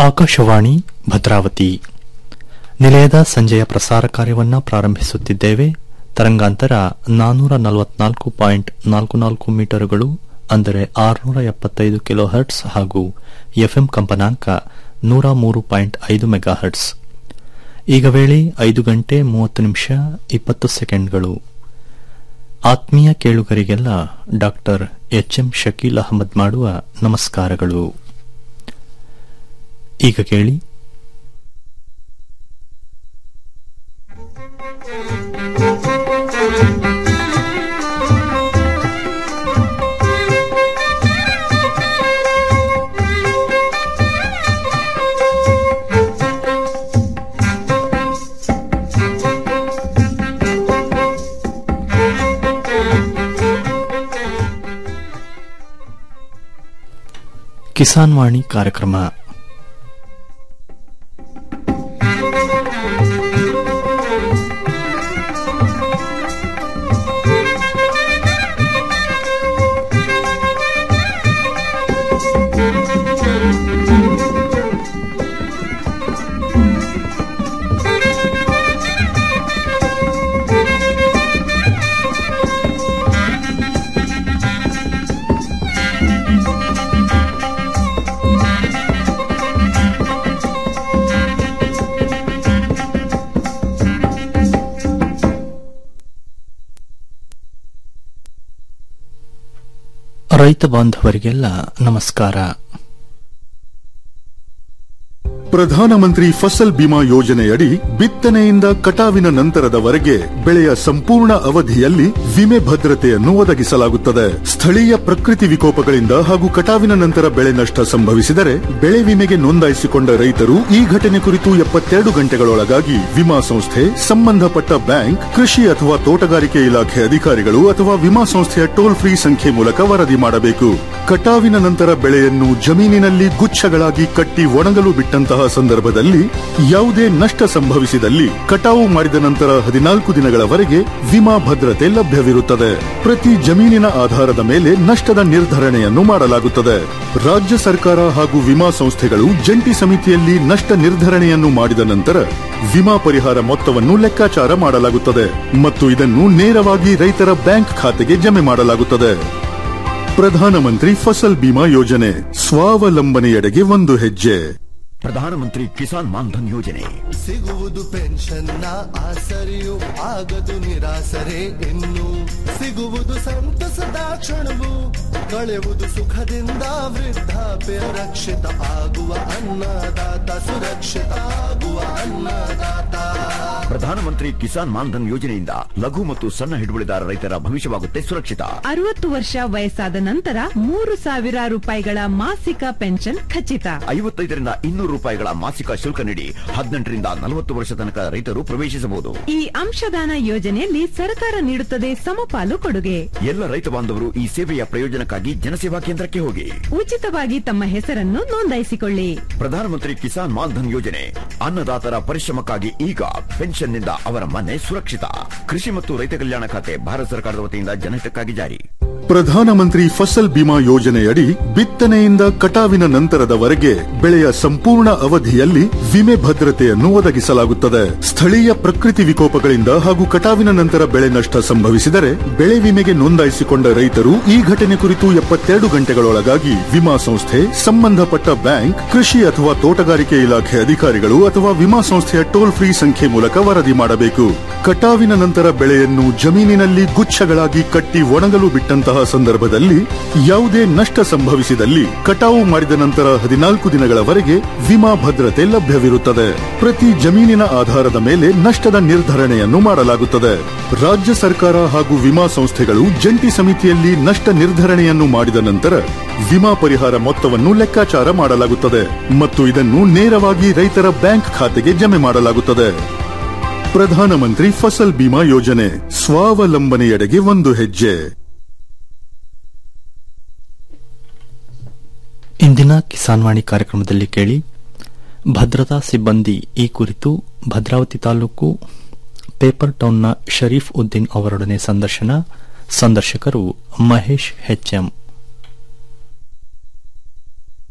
ಆಕಾಶವಾಣಿ ಭದ್ರಾವತಿ ನಿಲಯದ ಸಂಜೆಯ ಪ್ರಸಾರ ಕಾರ್ಯವನ್ನು ಪ್ರಾರಂಭಿಸುತ್ತಿದ್ದೇವೆ ತರಂಗಾಂತರ ನಾನ್ನೂರ ನಲವತ್ನಾಲ್ಕು ಪಾಯಿಂಟ್ ನಾಲ್ಕು ನಾಲ್ಕು ಮೀಟರುಗಳು ಅಂದರೆ ಆರುನೂರ ಎಪ್ಪತ್ತೈದು ಕಿಲೋ ಹರ್ಟ್ಸ್ ಹಾಗೂ ಎಫ್ಎಂ ಕಂಪನಾಂಕ ನೂರ ಮೂರು ಪಾಯಿಂಟ್ ಐದು ಮೆಗಾ ಹರ್ಟ್ಸ್ ಈಗ ವೇಳೆ ಐದು ಗಂಟೆ ಮೂವತ್ತು ನಿಮಿಷ ಇಪ್ಪತ್ತು ಸೆಕೆಂಡ್ಗಳು ಆತ್ಮೀಯ ಕೇಳುಗರಿಗೆಲ್ಲ ಡಾಕ್ಟರ್ ಎಚ್ಎಂ ಶಕೀಲ್ ಅಹಮದ್ ಮಾಡುವ ನಮಸ್ಕಾರಗಳು ಈಗ ಕೇಳಿ ಕಿಸಾನ್ ವಾಣಿ ಕಾರ್ಯಕ್ರಮ ರೈತ ಬಾಂಧವರಿಗೆಲ್ಲ ನಮಸ್ಕಾರ ಪ್ರಧಾನಮಂತ್ರಿ ಫಸಲ್ ಬಿಮಾ ಯೋಜನೆಯಡಿ ಬಿತ್ತನೆಯಿಂದ ಕಟಾವಿನ ನಂತರದವರೆಗೆ ಬೆಳೆಯ ಸಂಪೂರ್ಣ ಅವಧಿಯಲ್ಲಿ ವಿಮೆ ಭದ್ರತೆಯನ್ನು ಒದಗಿಸಲಾಗುತ್ತದೆ ಸ್ಥಳೀಯ ಪ್ರಕೃತಿ ವಿಕೋಪಗಳಿಂದ ಹಾಗೂ ಕಟಾವಿನ ನಂತರ ಬೆಳೆ ನಷ್ಟ ಸಂಭವಿಸಿದರೆ ಬೆಳೆ ವಿಮೆಗೆ ನೋಂದಾಯಿಸಿಕೊಂಡ ರೈತರು ಈ ಘಟನೆ ಕುರಿತು ಎಪ್ಪತ್ತೆರಡು ಗಂಟೆಗಳೊಳಗಾಗಿ ವಿಮಾ ಸಂಸ್ಥೆ ಸಂಬಂಧಪಟ್ಟ ಬ್ಯಾಂಕ್ ಕೃಷಿ ಅಥವಾ ತೋಟಗಾರಿಕೆ ಇಲಾಖೆ ಅಧಿಕಾರಿಗಳು ಅಥವಾ ವಿಮಾ ಸಂಸ್ಥೆಯ ಟೋಲ್ ಫ್ರೀ ಸಂಖ್ಯೆ ಮೂಲಕ ವರದಿ ಮಾಡಬೇಕು ಕಟಾವಿನ ನಂತರ ಬೆಳೆಯನ್ನು ಜಮೀನಿನಲ್ಲಿ ಗುಚ್ಛಗಳಾಗಿ ಕಟ್ಟಿ ಒಣಗಲು ಬಿಟ್ಟಂತಹ ಸಂದರ್ಭದಲ್ಲಿ ಯಾವುದೇ ನಷ್ಟ ಸಂಭವಿಸಿದಲ್ಲಿ ಕಟಾವು ಮಾಡಿದ ನಂತರ ಹದಿನಾಲ್ಕು ದಿನಗಳವರೆಗೆ ವಿಮಾ ಭದ್ರತೆ ಲಭ್ಯವಿರುತ್ತದೆ ಪ್ರತಿ ಜಮೀನಿನ ಆಧಾರದ ಮೇಲೆ ನಷ್ಟದ ನಿರ್ಧರಣೆಯನ್ನು ಮಾಡಲಾಗುತ್ತದೆ ರಾಜ್ಯ ಸರ್ಕಾರ ಹಾಗೂ ವಿಮಾ ಸಂಸ್ಥೆಗಳು ಜಂಟಿ ಸಮಿತಿಯಲ್ಲಿ ನಷ್ಟ ನಿರ್ಧರಣೆಯನ್ನು ಮಾಡಿದ ನಂತರ ವಿಮಾ ಪರಿಹಾರ ಮೊತ್ತವನ್ನು ಲೆಕ್ಕಾಚಾರ ಮಾಡಲಾಗುತ್ತದೆ ಮತ್ತು ಇದನ್ನು ನೇರವಾಗಿ ರೈತರ ಬ್ಯಾಂಕ್ ಖಾತೆಗೆ ಜಮೆ ಮಾಡಲಾಗುತ್ತದೆ ಪ್ರಧಾನಮಂತ್ರಿ ಫಸಲ್ ಬಿಮಾ ಯೋಜನೆ ಸ್ವಾವಲಂಬನೆಯೆಡೆಗೆ ಒಂದು ಹೆಜ್ಜೆ ಪ್ರಧಾನಮಂತ್ರಿ ಕಿಸಾನ್ ಮಾನ್ಧನ್ ಯೋಜನೆ ಸಿಗುವುದು ಪೆನ್ಷನ್ನ ಆಸರೆಯು ಆಗದು ನಿರಾಸರೆ ಇನ್ನು ಸಿಗುವುದು ಸಂತಸದ ಕ್ಷಣವು ಕಳೆಯುವುದು ಸುಖದಿಂದ ವೃದ್ಧಾಪ್ಯ ರಕ್ಷಿತ ಆಗುವ ಅನ್ನದಾತ ಸುರಕ್ಷಿತ ಆಗುವ ಅನ್ನದಾತ ಪ್ರಧಾನಮಂತ್ರಿ ಕಿಸಾನ್ ಮಾನ್ಧನ್ ಯೋಜನೆಯಿಂದ ಲಘು ಮತ್ತು ಸಣ್ಣ ಹಿಡುವಳಿದಾರ ರೈತರ ಭವಿಷ್ಯವಾಗುತ್ತೆ ಸುರಕ್ಷಿತ ಅರವತ್ತು ವರ್ಷ ವಯಸ್ಸಾದ ನಂತರ ಮೂರು ಸಾವಿರ ರೂಪಾಯಿಗಳ ಮಾಸಿಕ ಪೆನ್ಷನ್ ಖಚಿತ ಐವತ್ತೈದರಿಂದ ಇನ್ನೂರು ರೂಪಾಯಿಗಳ ಮಾಸಿಕ ಶುಲ್ಕ ನೀಡಿ ಹದಿನೆಂಟರಿಂದ ನಲವತ್ತು ವರ್ಷ ತನಕ ರೈತರು ಪ್ರವೇಶಿಸಬಹುದು ಈ ಅಂಶದಾನ ಯೋಜನೆಯಲ್ಲಿ ಸರ್ಕಾರ ನೀಡುತ್ತದೆ ಸಮಪಾಲು ಕೊಡುಗೆ ಎಲ್ಲ ರೈತ ಬಾಂಧವರು ಈ ಸೇವೆಯ ಪ್ರಯೋಜನಕ್ಕಾಗಿ ಜನಸೇವಾ ಕೇಂದ್ರಕ್ಕೆ ಹೋಗಿ ಉಚಿತವಾಗಿ ತಮ್ಮ ಹೆಸರನ್ನು ನೋಂದಾಯಿಸಿಕೊಳ್ಳಿ ಪ್ರಧಾನಮಂತ್ರಿ ಕಿಸಾನ್ ಮಾನ್ಧನ್ ಯೋಜನೆ ಅನ್ನದಾತರ ಪರಿಶ್ರಮಕ್ಕಾಗಿ ಈಗ ಪೆನ್ಷನ್ನಿಂದ ಅವರ ಮನೆ ಸುರಕ್ಷಿತ ಕೃಷಿ ಮತ್ತು ರೈತ ಕಲ್ಯಾಣ ಖಾತೆ ಭಾರತ ಸರ್ಕಾರದ ವತಿಯಿಂದ ಜನಹಿತಕ್ಕಾಗಿ ಜಾರಿ ಪ್ರಧಾನಮಂತ್ರಿ ಫಸಲ್ ಬಿಮಾ ಯೋಜನೆಯಡಿ ಬಿತ್ತನೆಯಿಂದ ಕಟಾವಿನ ನಂತರದವರೆಗೆ ಬೆಳೆಯ ಸಂಪೂರ್ಣ ಅವಧಿಯಲ್ಲಿ ವಿಮೆ ಭದ್ರತೆಯನ್ನು ಒದಗಿಸಲಾಗುತ್ತದೆ ಸ್ಥಳೀಯ ಪ್ರಕೃತಿ ವಿಕೋಪಗಳಿಂದ ಹಾಗೂ ಕಟಾವಿನ ನಂತರ ಬೆಳೆ ನಷ್ಟ ಸಂಭವಿಸಿದರೆ ಬೆಳೆ ವಿಮೆಗೆ ನೋಂದಾಯಿಸಿಕೊಂಡ ರೈತರು ಈ ಘಟನೆ ಕುರಿತು ಎಪ್ಪತ್ತೆರಡು ಗಂಟೆಗಳೊಳಗಾಗಿ ವಿಮಾ ಸಂಸ್ಥೆ ಸಂಬಂಧಪಟ್ಟ ಬ್ಯಾಂಕ್ ಕೃಷಿ ಅಥವಾ ತೋಟಗಾರಿಕೆ ಇಲಾಖೆ ಅಧಿಕಾರಿಗಳು ಅಥವಾ ವಿಮಾ ಸಂಸ್ಥೆಯ ಟೋಲ್ ಫ್ರೀ ಸಂಖ್ಯೆ ಮೂಲಕ ವರದಿ ಮಾಡಬೇಕು ಕಟಾವಿನ ನಂತರ ಬೆಳೆಯನ್ನು ಜಮೀನಿನಲ್ಲಿ ಗುಚ್ಛಗಳಾಗಿ ಕಟ್ಟಿ ಒಣಗಲು ಬಿಟ್ಟಂತಹ ಸಂದರ್ಭದಲ್ಲಿ ಯಾವುದೇ ನಷ್ಟ ಸಂಭವಿಸಿದಲ್ಲಿ ಕಟಾವು ಮಾಡಿದ ನಂತರ ಹದಿನಾಲ್ಕು ದಿನಗಳವರೆಗೆ ವಿಮಾ ಭದ್ರತೆ ಲಭ್ಯವಿರುತ್ತದೆ ಪ್ರತಿ ಜಮೀನಿನ ಆಧಾರದ ಮೇಲೆ ನಷ್ಟದ ನಿರ್ಧರಣೆಯನ್ನು ಮಾಡಲಾಗುತ್ತದೆ ರಾಜ್ಯ ಸರ್ಕಾರ ಹಾಗೂ ವಿಮಾ ಸಂಸ್ಥೆಗಳು ಜಂಟಿ ಸಮಿತಿಯಲ್ಲಿ ನಷ್ಟ ನಿರ್ಧರಣೆಯನ್ನು ಮಾಡಿದ ನಂತರ ವಿಮಾ ಪರಿಹಾರ ಮೊತ್ತವನ್ನು ಲೆಕ್ಕಾಚಾರ ಮಾಡಲಾಗುತ್ತದೆ ಮತ್ತು ಇದನ್ನು ನೇರವಾಗಿ ರೈತರ ಬ್ಯಾಂಕ್ ಖಾತೆಗೆ ಜಮೆ ಮಾಡಲಾಗುತ್ತದೆ ಪ್ರಧಾನಮಂತ್ರಿ ಫಸಲ್ ಬಿಮಾ ಯೋಜನೆ ಸ್ವಾವಲಂಬನೆಯೆಡೆಗೆ ಒಂದು ಹೆಜ್ಜೆ ಇಂದಿನ ಕಿಸಾನ್ ವಾಣಿ ಕಾರ್ಯಕ್ರಮದಲ್ಲಿ ಕೇಳಿ ಭದ್ರತಾ ಸಿಬ್ಬಂದಿ ಈ ಕುರಿತು ಭದ್ರಾವತಿ ತಾಲೂಕು ಪೇಪರ್ ಟೌನ್ನ ಶರೀಫ್ ಉದ್ದೀನ್ ಅವರೊಡನೆ ಸಂದರ್ಶನ ಸಂದರ್ಶಕರು ಮಹೇಶ್ ಹೆಚ್ಎಂ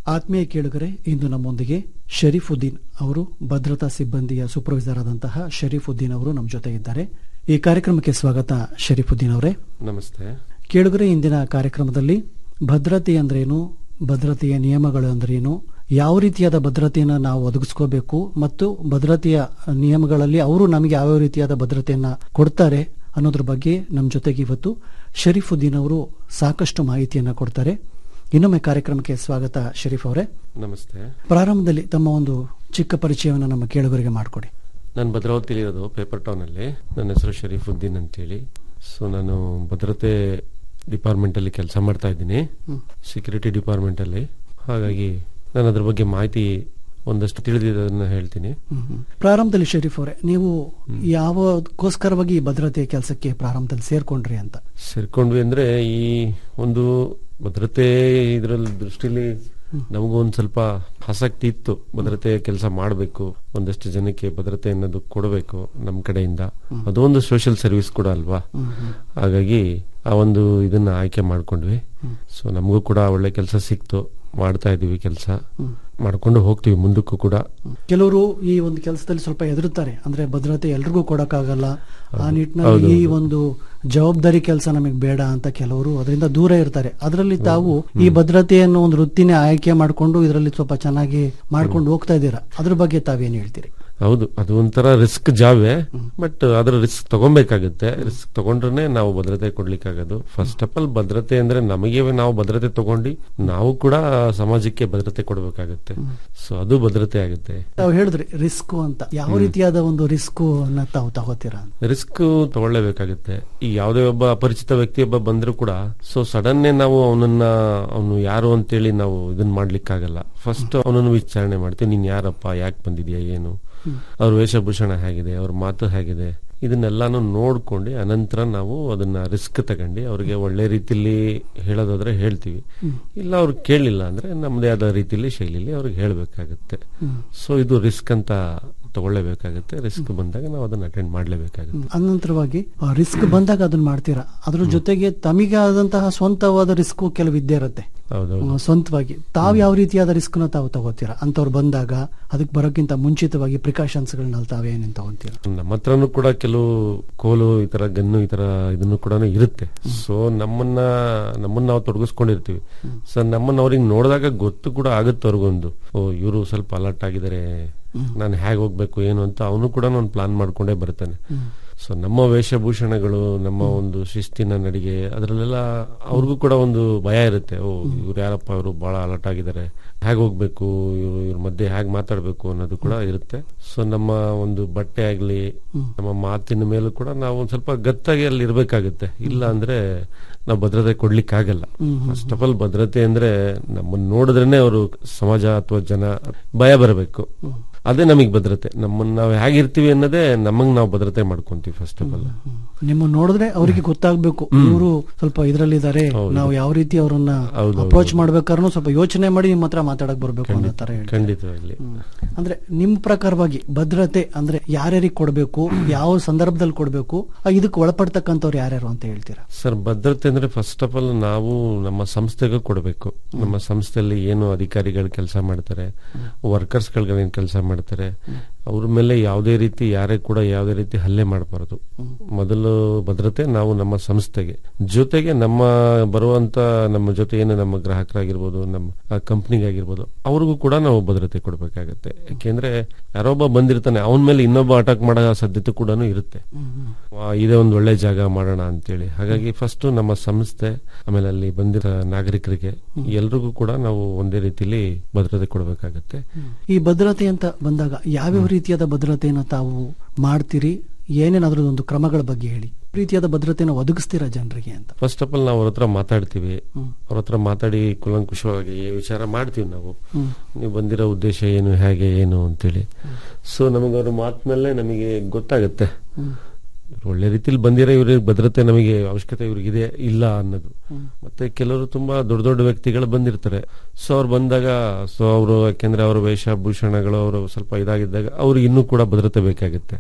ಆತ್ಮೀಯ ಕೇಳುಗರೆ ಇಂದು ನಮ್ಮೊಂದಿಗೆ ಶರೀಫುದ್ದೀನ್ ಅವರು ಭದ್ರತಾ ಸಿಬ್ಬಂದಿಯ ಸೂಪರ್ವೈಸರ್ ಆದಂತಹ ಶರೀಫುದ್ದೀನ್ ಅವರು ನಮ್ಮ ಜೊತೆ ಇದ್ದಾರೆ ಈ ಕಾರ್ಯಕ್ರಮಕ್ಕೆ ಸ್ವಾಗತ ಶರೀಫುದ್ದೀನ್ ಅವರೇ ನಮಸ್ತೆ ಕೇಳುಗರೆ ಇಂದಿನ ಕಾರ್ಯಕ್ರಮದಲ್ಲಿ ಭದ್ರತೆ ಅಂದ್ರೇನು ಭದ್ರತೆಯ ನಿಯಮಗಳು ಅಂದ್ರೇನು ಯಾವ ರೀತಿಯಾದ ಭದ್ರತೆಯನ್ನು ನಾವು ಒದಗಿಸ್ಕೋಬೇಕು ಮತ್ತು ಭದ್ರತೆಯ ನಿಯಮಗಳಲ್ಲಿ ಅವರು ನಮಗೆ ಯಾವ ರೀತಿಯಾದ ಭದ್ರತೆಯನ್ನ ಕೊಡ್ತಾರೆ ಅನ್ನೋದ್ರ ಬಗ್ಗೆ ನಮ್ಮ ಜೊತೆಗೆ ಇವತ್ತು ಶರೀಫುದ್ದೀನ್ ಅವರು ಸಾಕಷ್ಟು ಮಾಹಿತಿಯನ್ನ ಕೊಡ್ತಾರೆ ಇನ್ನೊಮ್ಮೆ ಕಾರ್ಯಕ್ರಮಕ್ಕೆ ಸ್ವಾಗತ ಶರೀಫ್ ಅವರೇ ನಮಸ್ತೆ ಪ್ರಾರಂಭದಲ್ಲಿ ತಮ್ಮ ಒಂದು ಚಿಕ್ಕ ಪರಿಚಯವನ್ನು ನಮ್ಮ ಕೇಳುಗರಿಗೆ ಮಾಡಿಕೊಡಿ ನಾನು ಭದ್ರಾವತಿಲಿ ಇರೋದು ಪೇಪರ್ ಟೌನ್ ಅಲ್ಲಿ ನನ್ನ ಹೆಸರು ಶರೀಫುದ್ದೀನ್ ಅಂತೇಳಿ ಸೊ ನಾನು ಭದ್ರತೆ ಡಿಪಾರ್ಟ್ಮೆಂಟ್ ಅಲ್ಲಿ ಕೆಲಸ ಮಾಡ್ತಾ ಇದ್ದೀನಿ ಸೆಕ್ಯೂರಿಟಿ ಡಿಪಾರ್ಟ್ಮೆಂಟ್ ಅಲ್ಲಿ ಹಾಗಾಗಿ ನಾನು ಅದ್ರ ಬಗ್ಗೆ ಮಾಹಿತಿ ಒಂದಷ್ಟು ತಿಳಿದಿದ್ದನ್ನ ಹೇಳ್ತೀನಿ ಪ್ರಾರಂಭದಲ್ಲಿ ಶರೀಫ್ ಅವರೇ ನೀವು ಯಾವಕ್ಕೋಸ್ಕರವಾಗಿ ಈ ಭದ್ರತೆಯ ಕೆಲಸಕ್ಕೆ ಪ್ರಾರಂಭದಲ್ಲಿ ಸೇರ್ಕೊಂಡ್ರಿ ಅಂತ ಸೇರ್ಕೊಂಡ್ವಿ ಅಂದ್ರೆ ಈ ಒಂದು ಭದ್ರತೆ ಇದರಲ್ಲಿ ದೃಷ್ಟಿಲಿ ನಮಗೂ ಒಂದ್ ಸ್ವಲ್ಪ ಆಸಕ್ತಿ ಇತ್ತು ಭದ್ರತೆ ಕೆಲಸ ಮಾಡಬೇಕು ಒಂದಷ್ಟು ಜನಕ್ಕೆ ಭದ್ರತೆ ಅನ್ನೋದು ಕೊಡಬೇಕು ನಮ್ಮ ಕಡೆಯಿಂದ ಅದು ಒಂದು ಸೋಷಿಯಲ್ ಸರ್ವಿಸ್ ಕೂಡ ಅಲ್ವಾ ಹಾಗಾಗಿ ಆ ಒಂದು ಇದನ್ನ ಆಯ್ಕೆ ಮಾಡ್ಕೊಂಡ್ವಿ ಸೊ ನಮಗೂ ಕೂಡ ಒಳ್ಳೆ ಕೆಲಸ ಸಿಕ್ತು ಮಾಡ್ತಾ ಇದೀವಿ ಕೆಲಸ ಮಾಡ್ಕೊಂಡು ಹೋಗ್ತೀವಿ ಮುಂದಕ್ಕೂ ಕೂಡ ಕೆಲವರು ಈ ಒಂದು ಕೆಲಸದಲ್ಲಿ ಸ್ವಲ್ಪ ಹೆದರುತ್ತಾರೆ ಅಂದ್ರೆ ಭದ್ರತೆ ಎಲ್ರಿಗೂ ಕೊಡಕ್ಕಾಗಲ್ಲ ಆ ನಿಟ್ಟಿನಲ್ಲಿ ಹೌದು, ಈ ಒಂದು ಜವಾಬ್ದಾರಿ ಕೆಲಸ ನಮಗೆ ಬೇಡ ಅಂತ ಕೆಲವರು ಅದರಿಂದ ದೂರ ಇರ್ತಾರೆ ಅದರಲ್ಲಿ ತಾವು ಈ ಭದ್ರತೆಯನ್ನು ಒಂದು ವೃತ್ತಿನೇ ಆಯ್ಕೆ ಮಾಡ್ಕೊಂಡು ಇದರಲ್ಲಿ ಸ್ವಲ್ಪ ಚೆನ್ನಾಗಿ ಮಾಡ್ಕೊಂಡು ಹೋಗ್ತಾ ಇದ್ದೀರಾ ಅದ್ರ ಬಗ್ಗೆ ತಾವೇನ್ ಹೇಳ್ತೀರಿ ಹೌದು ಅದು ಒಂಥರ ರಿಸ್ಕ್ ಜಾವೇ ಬಟ್ ಅದ್ರ ರಿಸ್ಕ್ ತಗೊಬೇಕಾಗುತ್ತೆ ರಿಸ್ಕ್ ತಗೊಂಡ್ರೆ ನಾವು ಭದ್ರತೆ ಕೊಡ್ಲಿಕ್ಕಾಗೋದು ಫಸ್ಟ್ ಆಫ್ ಆಲ್ ಭದ್ರತೆ ಅಂದ್ರೆ ನಮಗೆ ನಾವು ಭದ್ರತೆ ತಗೊಂಡು ನಾವು ಕೂಡ ಸಮಾಜಕ್ಕೆ ಭದ್ರತೆ ಕೊಡಬೇಕಾಗುತ್ತೆ ಸೊ ಅದು ಭದ್ರತೆ ಆಗುತ್ತೆ ತಾವು ಹೇಳಿದ್ರಿ ರಿಸ್ಕ್ ಅಂತ ಯಾವ ರೀತಿಯಾದ ಒಂದು ರಿಸ್ಕ್ ಅನ್ನ ತಾವು ತಗೋತೀರಾ ಅಂತ ರಿಸ್ಕ್ ತಗೊಳ್ಳೇಬೇಕಾಗುತ್ತೆ ಈ ಯಾವುದೇ ಒಬ್ಬ ಅಪರಿಚಿತ ವ್ಯಕ್ತಿ ಒಬ್ಬ ಬಂದ್ರು ಕೂಡ ಸೊ ಸಡನ್ ನಾವು ಅವನನ್ನ ಅವನು ಯಾರು ಅಂತೇಳಿ ನಾವು ಇದನ್ನ ಮಾಡ್ಲಿಕ್ಕಾಗಲ್ಲ ಫಸ್ಟ್ ಅವನನ್ನು ವಿಚಾರಣೆ ಮಾಡ್ತೀವಿ ನೀನ್ ಯಾರಪ್ಪ ಯಾಕೆ ಬಂದಿದ್ಯಾ ಏನು ಅವ್ರ ವೇಷಭೂಷಣ ಹೇಗಿದೆ ಅವ್ರ ಮಾತು ಹೇಗಿದೆ ಇದನ್ನೆಲ್ಲಾನು ನೋಡ್ಕೊಂಡು ಅನಂತರ ನಾವು ಅದನ್ನ ರಿಸ್ಕ್ ತಗೊಂಡು ಅವ್ರಿಗೆ ಒಳ್ಳೆ ರೀತಿಲಿ ಹೇಳೋದಾದ್ರೆ ಹೇಳ್ತೀವಿ ಇಲ್ಲ ಅವ್ರು ಕೇಳಿಲ್ಲ ಅಂದ್ರೆ ನಮ್ಮದೇ ಆದ ರೀತಿಲಿ ಶೈಲಿಲಿ ಅವ್ರಿಗೆ ಹೇಳ್ಬೇಕಾಗುತ್ತೆ ಸೊ ಇದು ರಿಸ್ಕ್ ಅಂತ ತಗೊಳ್ಳೇಬೇಕಾಗುತ್ತೆ ರಿಸ್ಕ್ ಬಂದಾಗ ನಾವು ಅದನ್ನ ಅಟೆಂಡ್ ಮಾಡ್ಲೇಬೇಕಾಗುತ್ತೆ ಅನಂತರವಾಗಿ ರಿಸ್ಕ್ ಬಂದಾಗ ಅದನ್ನ ಮಾಡ್ತೀರಾ ಅದ್ರ ಜೊತೆಗೆ ತಮಗೆ ಆದಂತಹ ಸ್ವಂತವಾದ ರಿಸ್ಕ್ ಕೆಲವು ಇದ್ದೇ ಇರುತ್ತೆ ಹೌದೌದು ಆ, ಸ್ವಂತವಾಗಿ ತಾವು ಯಾವ ರೀತಿಯಾದ ರಿಸ್ಕ್ ನ ತಾವು ತಗೋತೀರಾ ಅಂತವ್ರು ಬಂದಾಗ ಅದಕ್ಕೆ ಬರೋಕ್ಕಿಂತ ಮುಂಚಿತವಾಗಿ ಪ್ರಿಕಾಷನ್ಸ್ ಗಳನ್ನ ತಾವೇನೇನು ತಗೊಂತೀರಾ ನಮ್ಮ ಹತ್ರನೂ ಕೂಡ ಕೆಲವು ಕೋಲು ಈ ತರ ಗನ್ನು ಈ ತರ ಇದನ್ನು ಕೂಡ ಇರುತ್ತೆ ಸೊ ನಮ್ಮನ್ನ ನಮ್ಮನ್ನ ನಾವು ತೊಡಗಿಸ್ಕೊಂಡಿರ್ತೀವಿ ಸೊ ನಮ್ಮನ್ನ ಅವ್ರಿಗೆ ನೋಡಿದಾಗ ಗೊತ್ತು ಕೂಡ ಆಗುತ್ತೆ ಅವ್ರಿಗೊಂದು ಓ ಇವರು ಸ್ವಲ್ಪ ಅಲರ್ಟ್ ಆಗಿದ್ದಾರೆ ನಾನು ಹೇಗೆ ಹೋಗ್ಬೇಕು ಏನು ಅಂತ ಅವನು ಕೂಡ ಒಂದು ಪ್ಲಾನ್ ಮಾಡ್ಕೊಂಡೇ ಬರ್ತಾನೆ ಸೊ ನಮ್ಮ ವೇಷಭೂಷಣಗಳು ನಮ್ಮ ಒಂದು ಶಿಸ್ತಿನ ನಡಿಗೆ ಅದರಲ್ಲೆಲ್ಲ ಅವ್ರಿಗೂ ಕೂಡ ಒಂದು ಭಯ ಇರುತ್ತೆ ಓ ಇವ್ರು ಯಾರಪ್ಪ ಇವರು ಬಹಳ ಅಲರ್ಟ್ ಆಗಿದ್ದಾರೆ ಹೇಗೆ ಹೋಗ್ಬೇಕು ಇವ್ರು ಇವ್ರ ಮಧ್ಯೆ ಹೇಗೆ ಮಾತಾಡ್ಬೇಕು ಅನ್ನೋದು ಕೂಡ ಇರುತ್ತೆ ಸೊ ನಮ್ಮ ಒಂದು ಬಟ್ಟೆ ಆಗ್ಲಿ ನಮ್ಮ ಮಾತಿನ ಮೇಲೂ ಕೂಡ ನಾವು ಒಂದ್ ಸ್ವಲ್ಪ ಗತ್ತಾಗಿ ಅಲ್ಲಿ ಇರ್ಬೇಕಾಗುತ್ತೆ ಇಲ್ಲ ಅಂದ್ರೆ ನಾವು ಭದ್ರತೆ ಕೊಡ್ಲಿಕ್ಕೆ ಆಗಲ್ಲ ಫಸ್ಟ್ ಆಫ್ ಆಲ್ ಭದ್ರತೆ ಅಂದ್ರೆ ನಮ್ಮನ್ನ ನೋಡಿದ್ರೇನೆ ಅವರು ಸಮಾಜ ಅಥವಾ ಜನ ಭಯ ಬರಬೇಕು ಅದೇ ನಮಗೆ ಭದ್ರತೆ ನಮ್ಮನ್ನ ನಾವು ಹೇಗಿರ್ತೀವಿ ಅನ್ನೋದೇ ನಮಗ್ ನಾವು ಭದ್ರತೆ ಮಾಡ್ಕೊಂತೀವಿ ಫಸ್ಟ್ ಆಫ್ ಆಲ್ ನಿಮ್ಮ ನೋಡಿದ್ರೆ ಅವರಿಗೆ ಗೊತ್ತಾಗ್ಬೇಕು ಇವರು ಸ್ವಲ್ಪ ಇದ್ರಲ್ಲಿದ್ದಾರೆ ನಾವು ಯಾವ ರೀತಿ ಅವರನ್ನ ಹೌದು, ಅಪ್ರೋಚ್ ಮಾಡ್ಬೇಕಾದ್ರೂ ಸ್ವಲ್ಪ ಯೋಚನೆ ಮಾಡಿ ನಿಮ್ಮ ಹತ್ರ ಮಾತಾಡಕ್ ಬರ್ಬೇಕು ಅನ್ನೋ ತರ ಹೇಳಿ ಖಂಡಿತವಾಗ್ಲಿ ಅಂದ್ರೆ ನಿಮ್ ಪ್ರಕಾರವಾಗಿ ಭದ್ರತೆ ಅಂದ್ರೆ ಯಾರ್ಯಾರಿಗೆ ಕೊಡ್ಬೇಕು ಯಾವ ಸಂದರ್ಭದಲ್ಲಿ ಕೊಡ್ಬೇಕು ಆ, ಇದಕ್ಕೆ ಒಳಪಡ್ತಕ್ಕಂಥವ್ರು ಯಾರ್ಯಾರು ಅಂತ ಹೇಳ್ತೀರಾ ಸರ್ ಭದ್ರತೆ ಅಂದ್ರೆ ಫಸ್ಟ್ ಆಫ್ ಆಲ್ ನಾವು ನಮ್ಮ ಸಂಸ್ಥೆಗೂ ಕೊಡಬೇಕು ನಮ್ಮ ಸಂಸ್ಥೆಯಲ್ಲಿ ಏನು ಅಧಿಕಾರಿಗಳು ಕೆಲಸ ಮಾಡ್ತಾರೆ ವರ್ಕರ್ಸ್ ಗಳೇನು ಕೆಲಸ ಮಾಡ್ತಾರೆ ಅವ್ರ ಮೇಲೆ ಯಾವುದೇ ರೀತಿ ಯಾರೇ ಕೂಡ ಯಾವುದೇ ರೀತಿ ಹಲ್ಲೆ ಮಾಡಬಾರದು ಮೊದಲು ಭದ್ರತೆ ನಾವು ನಮ್ಮ ಸಂಸ್ಥೆಗೆ ಜೊತೆಗೆ ನಮ್ಮ ಬರುವಂತ ನಮ್ಮ ಜೊತೆ ಏನು ನಮ್ಮ ಗ್ರಾಹಕರಾಗಿರ್ಬೋದು ನಮ್ಮ ಕಂಪ್ನಿಗಾಗಿರ್ಬೋದು ಅವ್ರಿಗೂ ಕೂಡ ನಾವು ಭದ್ರತೆ ಕೊಡಬೇಕಾಗತ್ತೆ ಯಾಕೆಂದ್ರೆ ಯಾರೊಬ್ಬ ಬಂದಿರ್ತಾನೆ ಅವನ ಮೇಲೆ ಇನ್ನೊಬ್ಬ ಅಟಾಕ್ ಮಾಡೋ ಸಾಧ್ಯತೆ ಕೂಡ ಇರುತ್ತೆ ಆ, ಇದೇ ಒಂದು ಒಳ್ಳೆ ಜಾಗ ಮಾಡೋಣ ಅಂತೇಳಿ ಹಾಗಾಗಿ ಫಸ್ಟ್ ನಮ್ಮ ಸಂಸ್ಥೆ ಆಮೇಲೆ ಅಲ್ಲಿ ಬಂದಿರೋ ನಾಗರಿಕರಿಗೆ ಎಲ್ರಿಗೂ ಕೂಡ ನಾವು ಒಂದೇ ರೀತಿಲಿ ಭದ್ರತೆ ಕೊಡಬೇಕಾಗತ್ತೆ ಈ ಭದ್ರತೆ ಅಂತ ಬಂದಾಗ ಯಾವ್ಯಾವ ರೀತಿಯಾದ ಭದ್ರತೆಯನ್ನು ತಾವು ಮಾಡ್ತೀರಿ ಏನೇನಾದ್ರೂ ಒಂದು ಕ್ರಮಗಳ ಬಗ್ಗೆ ಹೇಳಿ ರೀತಿಯಾದ ಭದ್ರತೆಯನ್ನು ಒದಗಿಸ್ತೀರಾ ಜನರಿಗೆ ಅಂತ ಫಸ್ಟ್ ಆಫ್ ಆಲ್ ನಾವು ಅವ್ರ ಹತ್ರ ಮಾತಾಡ್ತೀವಿ ಅವ್ರ ಹತ್ರ ಮಾತಾಡಿ ಕುಲಂಕುಷವಾಗಿ ಈ ವಿಚಾರ ಮಾಡ್ತೀವಿ ನಾವು ನೀವು ಬಂದಿರೋ ಉದ್ದೇಶ ಏನು ಹೇಗೆ ಏನು ಅಂತೇಳಿ ಸೊ ನಮಗೆ ಅವ್ರ ಮಾತಿನಲ್ಲೇ ನಮಗೆ ಗೊತ್ತಾಗುತ್ತೆ ಇವ್ರು ಒಳ್ಳೆ ರೀತಿಲಿ ಬಂದಿರೋ ಇವ್ರಿಗೆ ಭದ್ರತೆ ನಮಗೆ ಅವಶ್ಯಕತೆ ಇವ್ರಿಗಿದೆ ಇಲ್ಲ ಅನ್ನೋದು ಮತ್ತೆ ಕೆಲವರು ತುಂಬಾ ದೊಡ್ಡ ದೊಡ್ಡ ವ್ಯಕ್ತಿಗಳು ಬಂದಿರ್ತಾರೆ ಸೊ ಅವ್ರು ಬಂದಾಗ ಸೊ ಅವರು ಯಾಕೆಂದ್ರೆ ಅವರ ವೇಷಭೂಷಣಗಳು ಅವರು ಸ್ವಲ್ಪ ಇದಾಗಿದ್ದಾಗ ಅವ್ರಿಗೆ ಇನ್ನೂ ಕೂಡ ಭದ್ರತೆ ಬೇಕಾಗುತ್ತೆ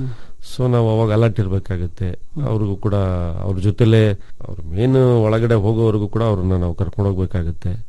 ಸೊ ನಾವು ಅವಾಗ ಅಲರ್ಟ್ ಇರ್ಬೇಕಾಗುತ್ತೆ ಅವ್ರಿಗೂ ಕೂಡ ಅವ್ರ ಜೊತೆಲೆ ಅವ್ರ ಮೇನ್ ಒಳಗಡೆ ಹೋಗೋವರೆಗೂ ಕೂಡ ಅವ್ರನ್ನ ನಾವು ಕರ್ಕೊಂಡು ಹೋಗ್ಬೇಕಾಗುತ್ತೆ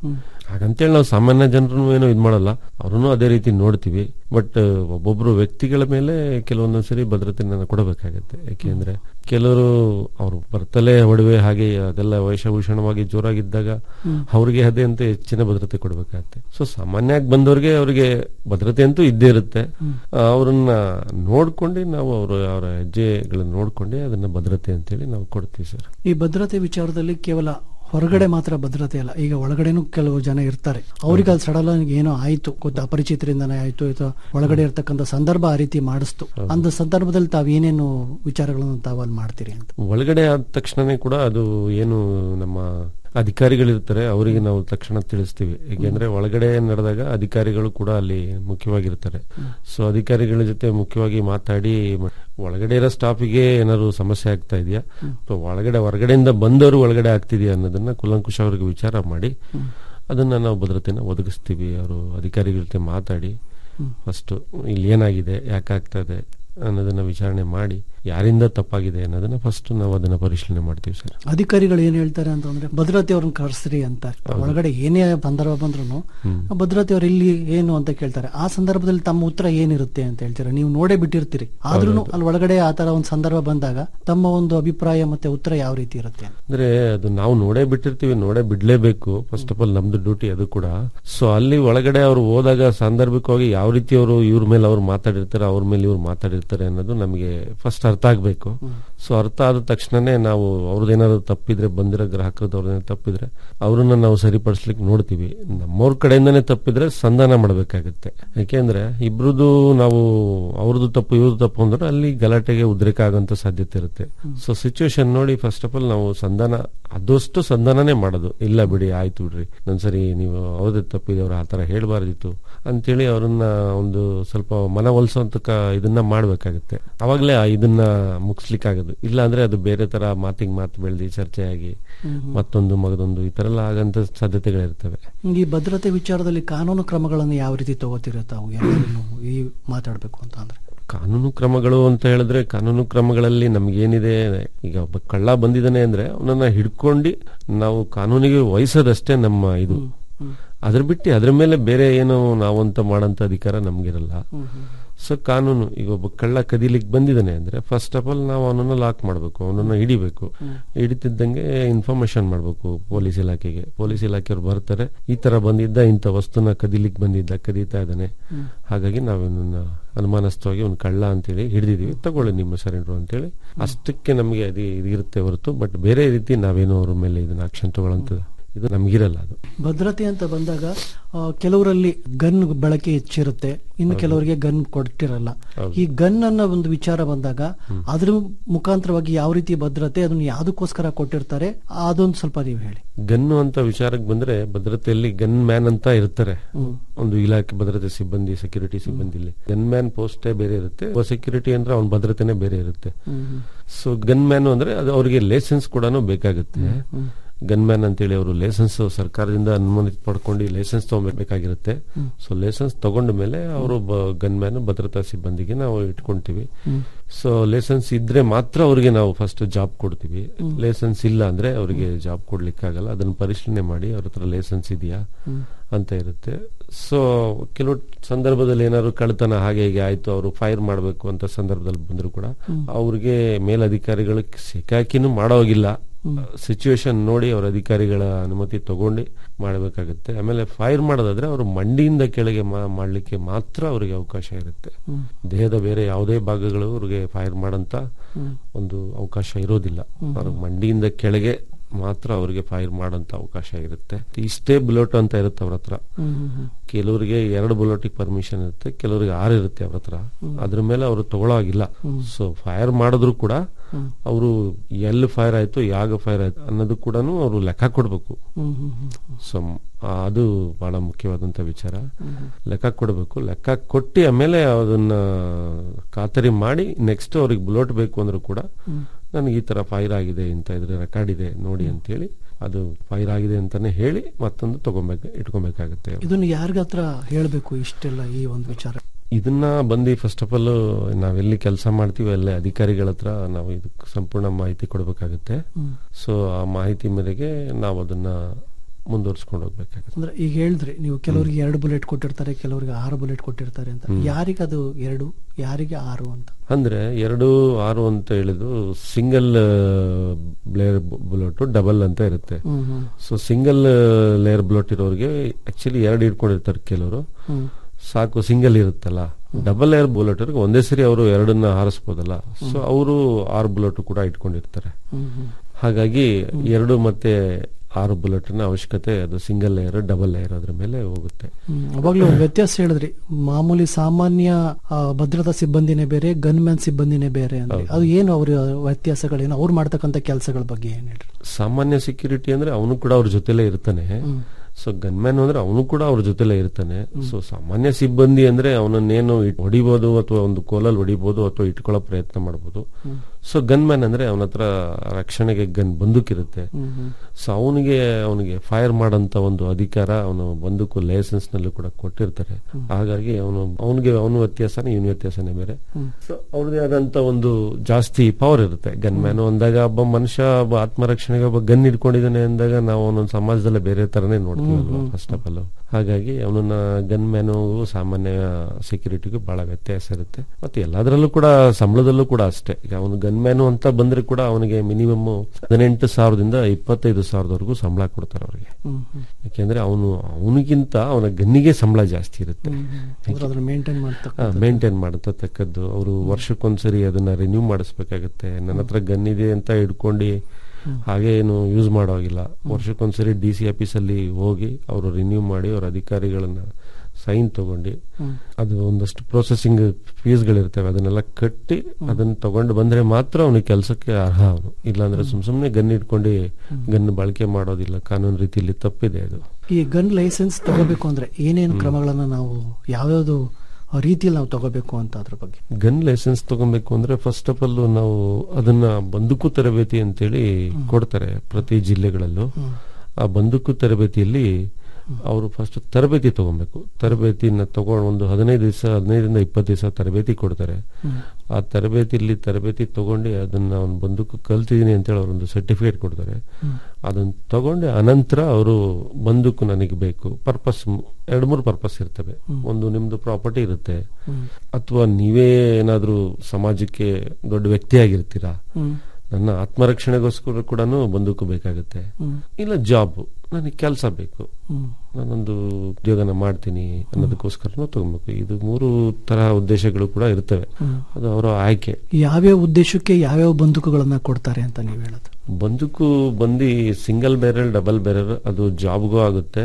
ಹಾಗಂತೇಳಿ ನಾವು ಸಾಮಾನ್ಯ ಜನರನ್ನು ಏನೋ ಇದ್ ಮಾಡಲ್ಲ ಅವ್ರನ್ನು ಅದೇ ರೀತಿ ನೋಡ್ತೀವಿ ಬಟ್ ಒಬ್ಬೊಬ್ರು ವ್ಯಕ್ತಿಗಳ ಮೇಲೆ ಕೆಲವೊಂದೊಂದ್ ಸರಿ ಭದ್ರತೆನ ಕೊಡಬೇಕಾಗತ್ತೆ ಯಾಕೆಂದ್ರೆ ಕೆಲವರು ಅವ್ರು ಬರ್ತಲೇ ಒಡವೆ ಹಾಗೆ ಅದೆಲ್ಲ ವೇಷಭೂಷಣವಾಗಿ ಜೋರಾಗಿದ್ದಾಗ ಅವ್ರಿಗೆ ಅದೇ ಅಂತ ಹೆಚ್ಚಿನ ಭದ್ರತೆ ಕೊಡಬೇಕಾಗತ್ತೆ ಸೊ ಸಾಮಾನ್ಯವಾಗಿ ಬಂದವ್ರಿಗೆ ಅವರಿಗೆ ಭದ್ರತೆ ಅಂತೂ ಇದ್ದೇ ಇರುತ್ತೆ ಆ, ಅವ್ರನ್ನ ನೋಡ್ಕೊಂಡು ನಾವು ಅವರು ಅವರ ಹೆಜ್ಜೆಗಳನ್ನ ನೋಡ್ಕೊಂಡು ಅದನ್ನ ಭದ್ರತೆ ಅಂತೇಳಿ ನಾವು ಕೊಡ್ತೀವಿ ಸರ್ ಈ ಭದ್ರತೆ ವಿಚಾರದಲ್ಲಿ ಕೇವಲ ಹೊರಗಡೆ ಮಾತ್ರ ಭದ್ರತೆ ಅಲ್ಲ ಈಗ ಒಳಗಡೆನೂ ಕೆಲವು ಜನ ಇರ್ತಾರೆ ಅವ್ರಿಗೆ ಅದು ಸಡನ್ ಆಗಿ ಏನೋ ಆಯ್ತು ಗೊತ್ತ ಅಪರಿಚಿತರಿಂದನೇ ಆಯ್ತು ಅಥವಾ ಒಳಗಡೆ ಇರ್ತಕ್ಕಂಥ ಸಂದರ್ಭ ಆ ರೀತಿ ಮಾಡಿಸ್ತು ಅಂತ ಸಂದರ್ಭದಲ್ಲಿ ತಾವ್ ಏನೇನು ವಿಚಾರಗಳನ್ನು ತಾವು ಅಲ್ಲಿ ಮಾಡ್ತೀರಿ ಅಂತ ಒಳಗಡೆ ಆದ ತಕ್ಷಣನೇ ಕೂಡ ಅದು ಏನು ನಮ್ಮ ಅಧಿಕಾರಿಗಳಿರ್ತಾರೆ ಅವರಿಗೆ ನಾವು ತಕ್ಷಣ ತಿಳಿಸ್ತೀವಿ ಏಕೆಂದ್ರೆ ಒಳಗಡೆ ನಡೆದಾಗ ಅಧಿಕಾರಿಗಳು ಕೂಡ ಅಲ್ಲಿ ಮುಖ್ಯವಾಗಿರ್ತಾರೆ ಸೊ ಅಧಿಕಾರಿಗಳ ಜೊತೆ ಮುಖ್ಯವಾಗಿ ಮಾತಾಡಿ ಮ- ಒಳಗಡೆ ಇರೋ ಸ್ಟಾಫಿಗೆ ಏನಾದ್ರು ಸಮಸ್ಯೆ ಆಗ್ತಾ ಇದೆಯಾ ಅಥವಾ ಒಳಗಡೆ ಹೊರಗಡೆಯಿಂದ ಬಂದವರು ಒಳಗಡೆ ಆಗ್ತಿದೆಯಾ ಅನ್ನೋದನ್ನ ಕುಲಂಕುಷ ಅವರಿಗೆ ವಿಚಾರ ಮಾಡಿ ಅದನ್ನ ನಾವು ಭದ್ರತೆನ ಒದಗಿಸ್ತೀವಿ ಅವರು ಅಧಿಕಾರಿಗಳ ಜೊತೆ ಮಾತಾಡಿ ಫಸ್ಟ್ ಇಲ್ಲಿ ಏನಾಗಿದೆ ಯಾಕೆ ಆಗ್ತಾ ಇದೆ ಅನ್ನೋದನ್ನ ವಿಚಾರಣೆ ಮಾಡಿ ಯಾರಿಂದ ತಪ್ಪಾಗಿದೆ ಅನ್ನೋದನ್ನ ಫಸ್ಟ್ ನಾವು ಅದನ್ನ ಪರಿಶೀಲನೆ ಮಾಡ್ತೀವಿ ಸರ್ ಅಧಿಕಾರಿಗಳು ಏನ್ ಹೇಳ್ತಾರೆ ಅಂತಂದ್ರೆ ಭದ್ರತೆ ಅವ್ರನ್ನ ಕರೆಸ್ರಿ ಅಂತ ಒಳಗಡೆ ಏನೇ ಸಂದರ್ಭ ಬಂದ್ರು ಭದ್ರತೆ ಅವ್ರು ಇಲ್ಲಿ ಏನು ಅಂತ ಕೇಳ್ತಾರೆ ಆ ಸಂದರ್ಭದಲ್ಲಿ ತಮ್ಮ ಉತ್ತರ ಏನಿರುತ್ತೆ ಅಂತ ಹೇಳ್ತೀರಾ ನೀವು ನೋಡೇ ಬಿಟ್ಟಿರ್ತೀರಿ ಆದ್ರೂ ಅಲ್ಲಿ ಒಳಗಡೆ ಆ ತರ ಒಂದು ಸಂದರ್ಭ ಬಂದಾಗ ತಮ್ಮ ಒಂದು ಅಭಿಪ್ರಾಯ ಮತ್ತೆ ಉತ್ತರ ಯಾವ ರೀತಿ ಇರುತ್ತೆ ಅಂತ ಅಂದ್ರೆ ಅದು ನಾವು ನೋಡೇ ಬಿಟ್ಟಿರ್ತೀವಿ ನೋಡೇ ಬಿಡ್ಲೇಬೇಕು ಫಸ್ಟ್ ಆಫ್ ಆಲ್ ನಮ್ದು ಡ್ಯೂಟಿ ಅದು ಕೂಡ ಸೊ ಅಲ್ಲಿ ಒಳಗಡೆ ಅವ್ರು ಹೋದಾಗ ಸಾಂದರ್ಭಿಕವಾಗಿ ಯಾವ ರೀತಿ ಅವರು ಇವ್ರ ಮೇಲೆ ಅವ್ರು ಮಾತಾಡಿರ್ತಾರೆ ಅವ್ರ ಮೇಲೆ ಇವ್ರು ಮಾತಾಡಿರ್ತಾರೆ ಅನ್ನೋದು ನಮಗೆ ಫಸ್ಟ್ ಅರ್ಥ ಆಗ್ಬೇಕು ಸೊ ಅರ್ಥ ಆದ ತಕ್ಷಣನೇ ನಾವು ಅವ್ರದ್ದೇನಾದ್ರು ತಪ್ಪಿದ್ರೆ ಬಂದಿರೋ ಗ್ರಾಹಕರದ್ದು ಅವ್ರದ್ದೇನಾದ್ರು ತಪ್ಪಿದ್ರೆ ಅವ್ರನ್ನ ನಾವು ಸರಿಪಡಿಸ್ಲಿಕ್ಕೆ ನೋಡ್ತೀವಿ ನಮ್ಮವ್ರ ಕಡೆಯಿಂದನೇ ತಪ್ಪಿದ್ರೆ ಸಂಧಾನ ಮಾಡ್ಬೇಕಾಗತ್ತೆ ಯಾಕೆಂದ್ರೆ ಇಬ್ರದ್ದು ನಾವು ಅವ್ರದ್ದು ತಪ್ಪು ಇವ್ರದ್ದು ತಪ್ಪು ಅಂದ್ರೆ ಅಲ್ಲಿ ಗಲಾಟೆಗೆ ಉದ್ರೇಕ ಆಗೋಂತ ಸಾಧ್ಯತೆ ಇರುತ್ತೆ ಸೊ ಸಿಚುವೇಶನ್ ನೋಡಿ ಫಸ್ಟ್ ಆಫ್ ಆಲ್ ನಾವು ಸಂಧಾನ ಅದಷ್ಟು ಸಂಧಾನನೇ ಮಾಡೋದು ಇಲ್ಲ ಬಿಡಿ ಆಯ್ತು ಬಿಡ್ರಿ ನನ್ಸರಿ ನೀವು ಅವ್ರದ್ದೇ ತಪ್ಪಿದೆ ಅವ್ರು ಆ ತರ ಹೇಳ್ಬಾರ್ದಿತ್ತು ಅಂತೇಳಿ ಅವ್ರನ್ನ ಒಂದು ಸ್ವಲ್ಪ ಮನವೊಲಿಸುವಂತ ಇದನ್ನ ಮಾಡ್ಬೇಕಾಗತ್ತೆ ಅವಾಗ್ಲೇ ಆ ಇದನ್ನ ಮುಗಿಸ್ಲಿಕ್ಕಾಗದು ಇಲ್ಲ ಅಂದ್ರೆ ಅದು ಬೇರೆ ತರ ಮಾತಿಗೆ ಮಾತು ಬೆಳೆದಿ ಚರ್ಚೆ ಆಗಿ ಮತ್ತೊಂದು ಮಗದೊಂದು ಈ ತರ ಎಲ್ಲ ಆಗಂತ ಸಾಧ್ಯತೆಗಳಿರ್ತವೆ ಈ ಭದ್ರತೆ ವಿಚಾರದಲ್ಲಿ ಕಾನೂನು ಕ್ರಮಗಳನ್ನು ಯಾವ ರೀತಿ ತಗೋತೀರ ತಾವು ಎಲ್ಲರೂ ಈ ಮಾತಾಡ್ಬೇಕು ಅಂತ ಅಂದ್ರೆ ಕಾನೂನು ಕ್ರಮಗಳು ಅಂತ ಹೇಳಿದ್ರೆ ಕಾನೂನು ಕ್ರಮಗಳಲ್ಲಿ ನಮ್ಗೇನಿದೆ ಈಗ ಒಬ್ಬ ಕಳ್ಳ ಬಂದಿದ್ದಾನೆ ಅಂದ್ರೆ ಅವನನ್ನ ಹಿಡ್ಕೊಂಡು ನಾವು ಕಾನೂನಿಗೆ ವಹಿಸೋದಷ್ಟೇ ನಮ್ಮ ಇದು ಅದ್ರ ಬಿಟ್ಟು ಅದ್ರ ಮೇಲೆ ಬೇರೆ ಏನು ನಾವಂತ ಮಾಡಂತ ಅಧಿಕಾರ ನಮ್ಗಿರಲ್ಲ ಸೊ ಕಾನೂನು ಈಗ ಒಬ್ಬ ಕಳ್ಳ ಕದಿಲಿಕ್ಕೆ ಬಂದಿದ್ದಾನೆ ಅಂದ್ರೆ ಫಸ್ಟ್ ಆಫ್ ಆಲ್ ನಾವು ಅವನನ್ನ ಲಾಕ್ ಮಾಡಬೇಕು ಅವನನ್ನ ಹಿಡಿಬೇಕು ಹಿಡಿತಿದ್ದಂಗೆ ಇನ್ಫಾರ್ಮೇಶನ್ ಮಾಡಬೇಕು ಪೊಲೀಸ್ ಇಲಾಖೆಗೆ ಪೊಲೀಸ್ ಇಲಾಖೆಯವ್ರು ಬರ್ತಾರೆ ಈ ತರ ಬಂದಿದ್ದ ಇಂಥ ವಸ್ತುನ ಕದಿಲಿಕ್ಕೆ ಬಂದಿದ್ದ ಕದೀತಾ ಇದ್ದಾನೆ ಹಾಗಾಗಿ ನಾವಿವನ್ನ ಅನುಮಾನಸ್ಥವಾಗಿ ಒಂದು ಕಳ್ಳ ಅಂತೇಳಿ ಹಿಡಿದಿದೀವಿ ತಗೊಳ್ಳಿ ನಿಮ್ಮ ಸರೆಂಡ್ರು ಅಂತೇಳಿ ಅಷ್ಟಕ್ಕೆ ನಮಗೆ ಅದು ಇದು ಇರುತ್ತೆ ಹೊರತು ಬಟ್ ಬೇರೆ ರೀತಿ ನಾವೇನೋ ಅವ್ರ ಮೇಲೆ ಇದನ್ನ ಆಕ್ಷನ್ ತಗೊಳ್ಳಂತ ಇದು ನಮ್ಗಿರಲ್ಲ ಅದು ಭದ್ರತೆ ಅಂತ ಬಂದಾಗ ಆ, ಕೆಲವರಲ್ಲಿ ಗನ್ ಬಳಕೆ ಹೆಚ್ಚಿರುತ್ತೆ ಇನ್ನು ಕೆಲವರಿಗೆ ಗನ್ ಕೊಟ್ಟಿರಲ್ಲ ಈ ಗನ್ ಅನ್ನೋ ಒಂದು ವಿಚಾರ ಬಂದಾಗ ಅದ್ರ ಮುಖಾಂತರವಾಗಿ ಯಾವ ರೀತಿ ಭದ್ರತೆ ಅದನ್ನ ಯಾವ್ದಕ್ಕೋಸ್ಕರ ಕೊಟ್ಟಿರ್ತಾರೆ ಅದೊಂದು ಸ್ವಲ್ಪ ನೀವು ಹೇಳಿ ಗನ್ನು ಅಂತ ವಿಚಾರಕ್ಕೆ ಬಂದ್ರೆ ಭದ್ರತೆಯಲ್ಲಿ ಗನ್ ಮ್ಯಾನ್ ಅಂತ ಇರ್ತಾರೆ ಒಂದು ಇಲಾಖೆ ಭದ್ರತೆ ಸಿಬ್ಬಂದಿ ಸೆಕ್ಯೂರಿಟಿ ಸಿಬ್ಬಂದಿಲಿ ಗನ್ ಮ್ಯಾನ್ ಪೋಸ್ಟೇ ಬೇರೆ ಇರುತ್ತೆ ಸೆಕ್ಯೂರಿಟಿ ಅಂದ್ರೆ ಅವ್ನ ಭದ್ರತೆನೇ ಬೇರೆ ಇರುತ್ತೆ ಸೊ ಗನ್ ಮ್ಯಾನ್ ಅಂದ್ರೆ ಅದು ಅವರಿಗೆ ಲೈಸೆನ್ಸ್ ಕೂಡ ಬೇಕಾಗುತ್ತೆ ಗನ್ ಮ್ಯಾನ್ ಅಂತೇಳಿ ಅವರು ಲೈಸೆನ್ಸ್ ಸರ್ಕಾರದಿಂದ ಅನುಮತಿ ಪಡ್ಕೊಂಡು ಲೈಸೆನ್ಸ್ ತಗೊಬೇಕಾಗಿರುತ್ತೆ ಸೊ ಲೈಸೆನ್ಸ್ ತಗೊಂಡ ಮೇಲೆ ಅವರು ಗನ್ ಮ್ಯಾನ್ ಭದ್ರತಾ ಸಿಬ್ಬಂದಿಗೆ ನಾವು ಇಟ್ಕೊಂತೀವಿ ಸೊ ಲೈಸೆನ್ಸ್ ಇದ್ರೆ ಮಾತ್ರ ಅವರಿಗೆ ನಾವು ಫಸ್ಟ್ ಜಾಬ್ ಕೊಡ್ತೀವಿ ಲೈಸೆನ್ಸ್ ಇಲ್ಲ ಅಂದ್ರೆ ಅವರಿಗೆ ಜಾಬ್ ಕೊಡ್ಲಿಕ್ಕಾಗಲ್ಲ ಅದನ್ನ ಪರಿಶೀಲನೆ ಮಾಡಿ ಅವ್ರ ಹತ್ರ ಲೈಸೆನ್ಸ್ ಇದೆಯಾ ಅಂತ ಇರುತ್ತೆ ಸೊ ಕೆಲವು ಸಂದರ್ಭದಲ್ಲಿ ಏನಾದ್ರು ಕಳ್ತನ ಹಾಗೆ ಹೀಗೆ ಆಯ್ತು ಅವರು ಫೈರ್ ಮಾಡಬೇಕು ಅಂತ ಸಂದರ್ಭದಲ್ಲಿ ಬಂದ್ರು ಕೂಡ ಅವ್ರಿಗೆ ಮೇಲಧಿಕಾರಿಗಳು ಸಿಕ್ಕಾಕಿನೂ ಮಾಡೋಗಿಲ್ಲ ಸಿಚುವೇಶನ್ ನೋಡಿ ಅವ್ರ ಅಧಿಕಾರಿಗಳ ಅನುಮತಿ ತಗೊಂಡು ಮಾಡಬೇಕಾಗುತ್ತೆ ಆಮೇಲೆ ಫೈರ್ ಮಾಡೋದಾದ್ರೆ ಅವರು ಮಂಡಿಯಿಂದ ಕೆಳಗೆ ಮಾ- ಮಾಡ್ಲಿಕ್ಕೆ ಮಾತ್ರ ಅವರಿಗೆ ಅವಕಾಶ ಇರುತ್ತೆ ದೇಹದ ಬೇರೆ ಯಾವುದೇ ಭಾಗಗಳು ಅವ್ರಿಗೆ ಫೈರ್ ಮಾಡಂತ ಒಂದು ಅವಕಾಶ ಇರೋದಿಲ್ಲ ಅವ್ರಿಗೆ ಮಂಡಿಯಿಂದ ಕೆಳಗೆ ಮಾತ್ರ ಅವರಿಗೆ ಫೈರ್ ಮಾಡಂತ ಅವಕಾಶ ಇರುತ್ತೆ ಇಷ್ಟೇ ಬುಲೆಟ್ ಅಂತ ಇರುತ್ತೆ ಅವ್ರ ಹತ್ರ ಕೆಲವರಿಗೆ ಎರಡು ಬುಲೆಟಿಗೆ ಪರ್ಮಿಷನ್ ಇರುತ್ತೆ ಕೆಲವರಿಗೆ ಆರು ಇರುತ್ತೆ ಅವ್ರ ಹತ್ರ ಅದ್ರ ಮೇಲೆ ಅವರು ತಗೊಳ್ಳೋ ಹಾಗಿಲ್ಲ ಸೊ ಫೈರ್ ಮಾಡಿದ್ರು ಕೂಡ ಅವರು ಎಲ್ಲಿ ಫೈರ್ ಆಯ್ತು ಯಾಗ ಫೈರ್ ಆಯ್ತು ಅನ್ನೋದು ಕೂಡ ಅವರು ಲೆಕ್ಕ ಕೊಡ್ಬೇಕು ಸೊ ಅದು ಬಹಳ ಮುಖ್ಯವಾದಂತ ವಿಚಾರ ಲೆಕ್ಕ ಕೊಡಬೇಕು ಲೆಕ್ಕ ಕೊಟ್ಟು ಆಮೇಲೆ ಅದನ್ನ ಖಾತರಿ ಮಾಡಿ ನೆಕ್ಸ್ಟ್ ಅವ್ರಿಗೆ ಬುಲೆಟ್ ಬೇಕು ಅಂದ್ರೂ ಕೂಡ ನನಗೆ ಈ ತರ ಫೈರ್ ಆಗಿದೆ ಇಂತ ಇದ್ರ ರೆಕಾರ್ಡ್ ಇದೆ ನೋಡಿ ಅಂತೇಳಿ ಅದು ಫೈರ್ ಆಗಿದೆ ಅಂತಾನೆ ಹೇಳಿ ಮತ್ತೊಂದು ತಗೊಬೇಕು ಇಟ್ಕೊಬೇಕಾಗುತ್ತೆ ಇದನ್ನು ಯಾರಿಗ ಹತ್ರ ಹೇಳ್ಬೇಕು ಇಷ್ಟೆಲ್ಲ ಈ ಒಂದು ವಿಚಾರ ಇದನ್ನ ಬಂದು ಫಸ್ಟ್ ಆಫ್ ಆಲ್ ನಾವೆಲ್ಲಿ ಕೆಲಸ ಮಾಡ್ತೀವಿ ಅಲ್ಲೇ ಅಧಿಕಾರಿಗಳ ಹತ್ರ ನಾವು ಇದಕ್ಕೆ ಸಂಪೂರ್ಣ ಮಾಹಿತಿ ಕೊಡಬೇಕಾಗುತ್ತೆ ಸೊ ಆ ಮಾಹಿತಿ ಮೇರೆಗೆ ನಾವು ಅದನ್ನ ಮುಂದುವರ್ಸ್ಕೊಂಡು ಹೋಗ್ಬೇಕಾಗುತ್ತೆ ಅಂದ್ರೆ ಈಗ ಹೇಳಿದ್ರಿ ನೀವು ಕೆಲವರಿಗೆ ಎರಡು ಬುಲೆಟ್ ಕೊಟ್ಟಿರ್ತಾರೆ ಕೆಲವರಿಗೆ ಆರು ಬುಲೆಟ್ ಕೊಟ್ಟಿರ್ತಾರೆ ಅಂತ ಯಾರಿಗೆ ಅದು ಎರಡು ಯಾರಿಗೆ ಆರು ಅಂತ ಅಂದ್ರೆ ಎರಡು ಆರು ಅಂತ ಹೇಳಿದ್ದು ಸಿಂಗಲ್ ಲೇಯರ್ ಬುಲೆಟ್ ಡಬಲ್ ಅಂತ ಇರುತ್ತೆ hmm hmm so single layer bullet ಇರೋರಿಗೆ ಆಕ್ಚುಲಿ ಎರಡು ಇಟ್ಕೊಂಡಿರ್ತಾರೆ ಕೆಲವರು ಹ್ಮ್ ಸಾಕು ಸಿಂಗಲ್ ಇರುತ್ತಲ್ಲ ಡಬಲ್ ಲೇಯರ್ ಬುಲೆಟ್ ಒಂದೇ ಸರಿ ಅವರು ಎರಡನ್ನ ಹಾರಿಸ್ಬೋದಲ್ಲ ಸೊ ಅವರು ಆರು ಬುಲೆಟ್ ಕೂಡ ಇಟ್ಕೊಂಡಿರ್ತಾರೆ ಹ್ಮ್ ಹ್ಮ್ ಹಾಗಾಗಿ ಎರಡು ಮತ್ತೆ ಆರು ಬುಲೆಟ್ ನ ಅವಶ್ಯಕತೆ ಅದು ಸಿಂಗಲ್ ಲೇಯರ್ ಡಬಲ್ ಲೇಯರ್ ಅದ್ರ ಮೇಲೆ ಹೋಗುತ್ತೆ ಹ್ಮ್. ಅವಾಗ್ಲೂ ಒಂದ್ ವ್ಯತ್ಯಾಸ ಹೇಳಿದ್ರಿ ಮಾಮೂಲಿ ಸಾಮಾನ್ಯ ಆ, ಭದ್ರತಾ ಸಿಬ್ಬಂದಿನೇ ಬೇರೆ ಗನ್ ಮ್ಯಾನ್ ಸಿಬ್ಬಂದಿನೇ ಬೇರೆ ಅಂದ್ರೆ ಅದು ಏನು ಅವ್ರ ವ್ಯತ್ಯಾಸಗಳೇನು ಅವ್ರು ಮಾಡ್ತಕ್ಕಂಥ ಕೆಲಸಗಳ ಬಗ್ಗೆ ಏನ್ ಹೇಳ್ರಿ ಸಾಮಾನ್ಯ ಸೆಕ್ಯೂರಿಟಿ ಅಂದ್ರೆ ಅವನು ಕೂಡ ಅವ್ರ ಜೊತೆಲೇ ಇರ್ತಾನೆ ಸೊ ಗನ್ಮ್ಯಾನ್ ಅಂದ್ರೆ ಅವನು ಕೂಡ ಅವ್ರ ಜೊತೆಲೇ ಇರ್ತಾನೆ ಸೊ ಸಾಮಾನ್ಯ ಸಿಬ್ಬಂದಿ ಅಂದ್ರೆ ಅವನನ್ನೇನು ಇಟ್- ಹೊಡಿಬೋದು ಅಥವಾ ಒಂದು ಕೋಲಲ್ಲಿ ಹೊಡಿಬೋದು ಅಥವಾ ಇಟ್ಕೊಳ್ಳೋ ಪ್ರಯತ್ನ ಮಾಡ್ಬೋದು ಸೊ ಗನ್ ಮ್ಯಾನ್ ಅಂದ್ರೆ ಅವನ ಹತ್ರ ರಕ್ಷಣೆಗೆ ಗನ್ ಬಂದೂಕಿರುತ್ತೆ ಸೊ ಅವನಿಗೆ ಅವನಿಗೆ ಫೈರ್ ಮಾಡಂತ ಒಂದು ಅಧಿಕಾರ ಅವನು ಬಂದೂಕು ಲೈಸೆನ್ಸ್ ನಲ್ಲೂ ಕೂಡ ಕೊಟ್ಟಿರ್ತಾರೆ ಹಾಗಾಗಿ ಅವನು ಅವನಿಗೆ ಅವನ ವ್ಯತ್ಯಾಸನೇ ಇವನ ವ್ಯತ್ಯಾಸನೇ ಬೇರೆ ಸೊ ಅವ್ರದೇ ಆದಂತ ಒಂದು ಜಾಸ್ತಿ ಪವರ್ ಇರುತ್ತೆ ಗನ್ ಮ್ಯಾನ್ ಅಂದಾಗ ಒಬ್ಬ ಮನುಷ್ಯ ಒಬ್ಬ ಆತ್ಮರಕ್ಷಣೆಗೆ ಒಬ್ಬ ಗನ್ ಇಟ್ಕೊಂಡಿದ್ದಾನೆ ಅಂದಾಗ ನಾವು ಅವನೊಂದು ಸಮಾಜದಲ್ಲೇ ಬೇರೆ ತರನೇ ನೋಡ್ತೀವಲ್ವಾ ಫಸ್ಟ್ ಆಫ್ ಆಲ್ ಹಾಗಾಗಿ ಅವನನ್ನ ಗನ್ ಮ್ಯಾನು ಸಾಮಾನ್ಯ ಸೆಕ್ಯೂರಿಟಿಗೂ ಬಹಳ ವ್ಯತ್ಯಾಸ ಇರುತ್ತೆ ಮತ್ತೆ ಎಲ್ಲದರಲ್ಲೂ ಕೂಡ ಸಂಬಳದಲ್ಲೂ ಕೂಡ ಅಷ್ಟೇ ಈಗ ಅವನು ಗನ್ ಮ್ಯಾನು ಅಂತ ಬಂದ್ರೆ ಕೂಡ ಅವನಿಗೆ ಮಿನಿಮಮ್ ಹದಿನೆಂಟು ಸಾವಿರದಿಂದ ಇಪ್ಪತ್ತೈದು ಸಾವಿರದವರೆಗೂ ಸಂಬಳ ಕೊಡ್ತಾರೆ ಅವ್ರಿಗೆ ಯಾಕೆಂದ್ರೆ ಅವನು ಅವನಿಗಿಂತ ಅವನ ಗನ್ನಿಗೆ ಸಂಬಳ ಜಾಸ್ತಿ ಇರುತ್ತೆ ಅಂದ್ರೆ ಅದನ್ನ ಮೇಂಟೈನ್ ಮಾಡ್ತಕ್ಕ ಮೇಂಟೈನ್ ಮಾಡತಕ್ಕದ್ದು ಅವರು ವರ್ಷಕ್ಕೊಂದ್ಸರಿ ಅದನ್ನ ರಿನ್ಯೂ ಮಾಡಿಸ್ಬೇಕಾಗತ್ತೆ ನನ್ನ ಹತ್ರ ಗನ್ ಇದೆ ಅಂತ ಹಿಡ್ಕೊಂಡು ಹಾಗೆ ಏನು ಯೂಸ್ ಮಾಡೋಗಿಲ್ಲ ವರ್ಷಕ್ಕೊಂದ್ಸರಿ ಡಿ ಸಿ ಆಫೀಸಲ್ಲಿ ಹೋಗಿ ಅವರು ರಿನ್ಯೂ ಮಾಡಿ ಅವ್ರ ಅಧಿಕಾರಿಗಳನ್ನ ಸೈನ್ ತಗೊಂಡು ಅದು ಒಂದಷ್ಟು ಪ್ರೊಸೆಸಿಂಗ್ ಫೀಸ್ಗಳಿರ್ತವೆ ಅದನ್ನೆಲ್ಲ ಕಟ್ಟಿ ಅದನ್ನ ತಗೊಂಡು ಬಂದ್ರೆ ಮಾತ್ರ ಅವನಿಗೆ ಕೆಲಸಕ್ಕೆ ಅರ್ಹ ಅವನು ಇಲ್ಲಾಂದ್ರೆ ಸುಮ್ ಸುಮ್ನೆ ಗನ್ ಇಟ್ಕೊಂಡು ಗನ್ ಬಳಕೆ ಮಾಡೋದಿಲ್ಲ ಕಾನೂನು ರೀತಿಯಲ್ಲಿ ತಪ್ಪಿದೆ ಅದು ಈ ಗನ್ ಲೈಸೆನ್ಸ್ ತಗೋಬೇಕು ಅಂದ್ರೆ ಏನೇನು ಕ್ರಮಗಳನ್ನ ನಾವು ಯಾವ್ಯಾವ್ದು ರೀತಿಯಲ್ಲಿ ನಾವು ತಗೋಬೇಕು ಅಂತ ಅದ್ರ ಬಗ್ಗೆ ಗನ್ ಲೈಸೆನ್ಸ್ ತಗೊಬೇಕು ಅಂದ್ರೆ ಫಸ್ಟ್ ಆಫ್ ಆಲ್ ನಾವು ಅದನ್ನ ಬಂದೂಕು ತರಬೇತಿ ಅಂತೇಳಿ ಕೊಡ್ತಾರೆ ಪ್ರತಿ ಜಿಲ್ಲೆಗಳಲ್ಲೂ ಆ ಬಂದೂಕು ತರಬೇತಿಯಲ್ಲಿ ಅವರು ಫಸ್ಟ್ ತರಬೇತಿ ತಗೊಬೇಕು ತರಬೇತಿನ ತಗೊಂಡು ಒಂದು ಹದಿನೈದು ದಿವಸ ಹದಿನೈದರಿಂದ ಇಪ್ಪತ್ತು ದಿವಸ ತರಬೇತಿ ಕೊಡ್ತಾರೆ ಆ ತರಬೇತಿಯಲ್ಲಿ ತರಬೇತಿ ತಗೊಂಡು ಅದನ್ನ ಒಂದು ಬಂದೂಕು ಕಲ್ತಿದೀನಿ ಅಂತೇಳಿ ಅವರೊಂದು ಸರ್ಟಿಫಿಕೇಟ್ ಕೊಡ್ತಾರೆ ಅದನ್ನ ತಗೊಂಡು ಅನಂತರ ಅವರು ಬಂದೂಕು ನನಗೆ ಬೇಕು ಪರ್ಪಸ್ ಎರಡು ಮೂರು ಪರ್ಪಸ್ ಇರ್ತವೆ ಒಂದು ನಿಮ್ದು ಪ್ರಾಪರ್ಟಿ ಇರುತ್ತೆ ಅಥವಾ ನೀವೇ ಏನಾದ್ರೂ ಸಮಾಜಕ್ಕೆ ದೊಡ್ಡ ವ್ಯಕ್ತಿ ಆಗಿರ್ತೀರಾ ನನ್ನ ಆತ್ಮರಕ್ಷಣೆಗೋಸ್ಕರ ಕೂಡ ಬಂದೂಕು ಬೇಕಾಗುತ್ತೆ ಇಲ್ಲ ಜಾಬ್ ನನಗೆ ಕೆಲಸ ಬೇಕು ನಾನೊಂದು ಉದ್ಯೋಗನ ಮಾಡ್ತೀನಿ ಅನ್ನೋದಕ್ಕೋಸ್ಕರನೂ ತಗೊಬೇಕು ಇದು ಮೂರು ತರಹ ಉದ್ದೇಶಗಳು ಕೂಡ ಇರ್ತವೆ ಅದು ಅವರ ಆಯ್ಕೆ ಯಾವ್ಯಾವ ಉದ್ದೇಶಕ್ಕೆ ಯಾವ್ಯಾವ ಬಂದೂಕುಗಳನ್ನ ಕೊಡ್ತಾರೆ ಅಂತ ನೀವು ಹೇಳೋದು ಬಂದೂಕು ಬಂದು ಸಿಂಗಲ್ ಬೇರಲ್ ಡಬಲ್ ಬೇರಲ್ ಅದು ಜಾಬ್ಗೂ ಆಗುತ್ತೆ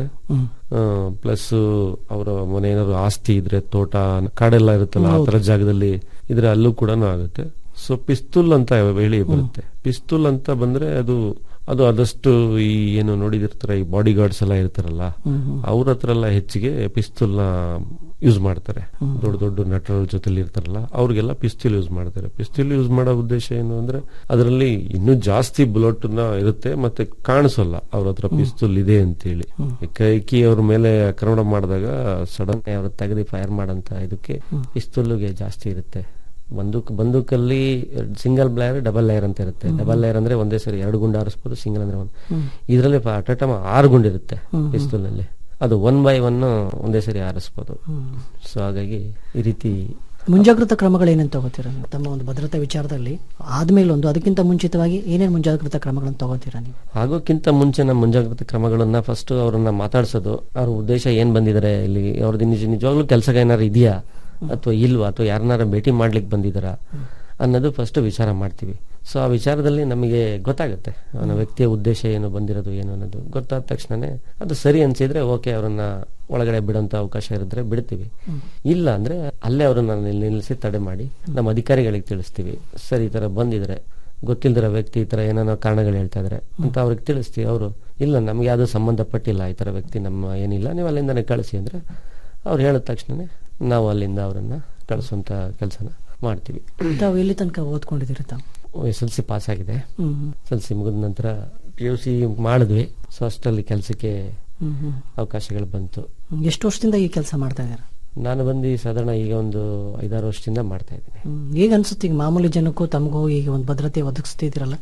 ಪ್ಲಸ್ ಅವರ ಮನೆ ಏನಾದ್ರು ಆಸ್ತಿ ಇದ್ರೆ ತೋಟ ಕಾಡೆಲ್ಲ ಇರುತ್ತಲ್ಲ ಆ ತರ ಜಾಗದಲ್ಲಿ ಇದ್ರೆ ಅಲ್ಲೂ ಕೂಡ ಆಗುತ್ತೆ ಸೊ ಪಿಸ್ತೂಲ್ ಅಂತ ಹೇಳಿ ಬರುತ್ತೆ ಪಿಸ್ತೂಲ್ ಅಂತ ಬಂದ್ರೆ ಅದು ಅದು ಆದಷ್ಟು ಈ ಏನು ನೋಡಿದಿರ್ತಾರೆ ಈ ಬಾಡಿ ಗಾರ್ಡ್ಸ್ ಎಲ್ಲ ಇರ್ತಾರಲ್ಲ ಅವ್ರ ಹತ್ರ ಎಲ್ಲ ಹೆಚ್ಚಿಗೆ ಪಿಸ್ತೂಲ್ ನ ಯೂಸ್ ಮಾಡ್ತಾರೆ ದೊಡ್ಡ ದೊಡ್ಡ ನಟರ ಜೊತೆಲಿ ಇರ್ತಾರಲ್ಲ ಅವ್ರಿಗೆಲ್ಲ ಪಿಸ್ತೂಲ್ ಯೂಸ್ ಮಾಡ್ತಾರೆ ಪಿಸ್ತೂಲ್ ಯೂಸ್ ಮಾಡೋ ಉದ್ದೇಶ ಏನು ಅಂದ್ರೆ ಅದರಲ್ಲಿ ಇನ್ನೂ ಜಾಸ್ತಿ ಬುಲೆಟ್ ನ ಇರುತ್ತೆ ಮತ್ತೆ ಕಾಣಿಸೋಲ್ಲ ಅವ್ರ ಹತ್ರ ಪಿಸ್ತೂಲ್ ಇದೆ ಅಂತೇಳಿ ಕೈಕಿ ಅವ್ರ ಮೇಲೆ ಆಕ್ರಮಣ ಮಾಡಿದಾಗ ಸಡನ್ ಅವರು ತೆಗೆದು ಫೈರ್ ಮಾಡಂತ ಇದಕ್ಕೆ ಪಿಸ್ತೂಲ್ಗೆ ಜಾಸ್ತಿ ಇರುತ್ತೆ ಬಂದೂಕ್ ಬಂದೂಕಲ್ಲಿ ಸಿಂಗಲ್ ಲೇಯರ್ ಡಬಲ್ ಲೇಯರ್ ಅಂತ ಇರುತ್ತೆ ಡಬಲ್ ಲೇಯರ್ ಅಂದ್ರೆ ಒಂದೇ ಸರಿ ಎರಡು ಗುಂಡು ಹಾರಿಸ್ಬೋದು ಸಿಂಗಲ್ ಅಂದ್ರೆ ಒಂದು ಇದರಲ್ಲಿ ಅಟ್ ಟೈಮ್ ಆರು ಗುಂಡು ಇರುತ್ತೆ ಪಿಸ್ತೂಲ್ ನಲ್ಲಿ ಅದು ಒನ್ ಬೈ ಒನ್ ಒಂದೇ ಸರಿ ಹಾರಿಸ್ಬೋದು ಸೊ ಹಾಗಾಗಿ ಈ ರೀತಿ ಮುಂಜಾಗ್ರತಾ ಕ್ರಮಗಳೇನೇನು ತಗೋತೀರಾ ನೀವು ತಮ್ಮ ಒಂದು ಭದ್ರತಾ ವಿಚಾರದಲ್ಲಿ ಆದ್ಮೇಲೆ ಒಂದು ಅದಕ್ಕಿಂತ ಮುಂಚಿತವಾಗಿ ಏನೇನು ಮುಂಜಾಗ್ರತಾ ಕ್ರಮಗಳನ್ನು ತಗೋತೀರಾ ನೀವು ಆಗೋಕ್ಕಿಂತ ಮುಂಚೆ ನಮ್ಮ ಮುಂಜಾಗ್ರತೆ ಕ್ರಮಗಳನ್ನ ಫಸ್ಟ್ ಅವ್ರನ್ನ ಮಾತಾಡ್ಸೋದು ಅವ್ರ ಉದ್ದೇಶ ಏನ್ ಬಂದಿದ್ದಾರೆ ಇಲ್ಲಿ ಅವ್ರದ್ದು ನಿಜ ನಿಜವಾಗ್ಲೂ ಕೆಲಸ ಏನಾರು ಇದೆಯಾ ಅಥವಾ ಇಲ್ವಾ ಅಥವಾ ಯಾರನ್ನಾರ ಭೇಟಿ ಮಾಡ್ಲಿಕ್ಕೆ ಬಂದಿದ್ದಾರಾ ಅನ್ನೋದು ಫಸ್ಟ್ ವಿಚಾರ ಮಾಡ್ತೀವಿ ಸೊ ಆ ವಿಚಾರದಲ್ಲಿ ನಮಗೆ ಗೊತ್ತಾಗುತ್ತೆ ಅವನ ವ್ಯಕ್ತಿಯ ಉದ್ದೇಶ ಏನು ಬಂದಿರೋದು ಏನು ಅನ್ನೋದು ಗೊತ್ತಾದ ತಕ್ಷಣನೇ ಅದು ಸರಿ ಅನ್ಸಿದ್ರೆ ಓಕೆ ಅವರನ್ನ ಒಳಗಡೆ ಬಿಡೋಂತ ಅವಕಾಶ ಇರಿದ್ರೆ ಬಿಡ್ತೀವಿ ಇಲ್ಲ ಅಂದ್ರೆ ಅಲ್ಲೇ ಅವರನ್ನ ನಿಲ್- ನಿಲ್ಲಿಸಿ ತಡೆ ಮಾಡಿ ನಮ್ಮ ಅಧಿಕಾರಿಗಳಿಗೆ ತಿಳಿಸ್ತೀವಿ ಸರ್ ಈ ತರ ಬಂದಿದ್ರೆ ಗೊತ್ತಿಲ್ದಿರೋ ವ್ಯಕ್ತಿ ಈ ತರ ಏನೇನೋ ಕಾರಣಗಳು ಹೇಳ್ತಾ ಇದಾರೆ ಅಂತ ಅವ್ರಿಗೆ ತಿಳಿಸ್ತೀವಿ ಅವರು ಇಲ್ಲ ನಮ್ಗೆ ಯಾವ್ದು ಸಂಬಂಧಪಟ್ಟಿಲ್ಲ ಈ ತರ ವ್ಯಕ್ತಿ ನಮ್ಮ ಏನಿಲ್ಲ ನೀವು ಅಲ್ಲಿಂದಾನೆ ಕಳಿಸಿ ಅಂದ್ರೆ ಅವ್ರು ಹೇಳಿದ ತಕ್ಷಣನೇ ನಾವು ಅಲ್ಲಿಂದ ಅವರನ್ನ ಕಳಿಸುವಂತ ಕೆಲಸನ ಮಾಡ್ತೀವಿ ತಾವು ಎಲ್ಲಿ ತನಕ ಓದ್ಕೊಂಡಿದ್ದೀರಿ ತಾವು ಎಸ್ ಎಲ್ ಸಿ ಪಾಸ್ ಆಗಿದೆ ಹ್ಮ್ ಎಸ್ ಎಲ್ ಸಿ ಮುಗಿದ ನಂತರ ಪಿ ಯು ಸಿ ಮಾಡಿದ್ವಿ ಸೊ ಅಷ್ಟರಲ್ಲಿ ಕೆಲಸಕ್ಕೆ ಹ್ಮ್ ಹ್ಮ್ ಅವಕಾಶಗಳು ಬಂತು ಹ್ಮ್. ಎಷ್ಟು ವರ್ಷದಿಂದ ಈ ಕೆಲಸ ಮಾಡ್ತಾ ಇದ್ದೀರಾ ನಾನು ಬಂದು ಸಾಧಾರಣ ಈಗ ಒಂದು ಐದಾರು ವರ್ಷದಿಂದ ಮಾಡ್ತಾ ಇದ್ದೀನಿ ಹ್ಮ್. ಈಗ ಅನ್ಸುತ್ತೆ ಈಗ ಮಾಮೂಲಿ ಜನಕ್ಕೂ ತಮಗೂ ಈಗ ಒಂದು ಭದ್ರತೆ ಒದಗಿಸ್ತಿದ್ದೀರಲ್ಲ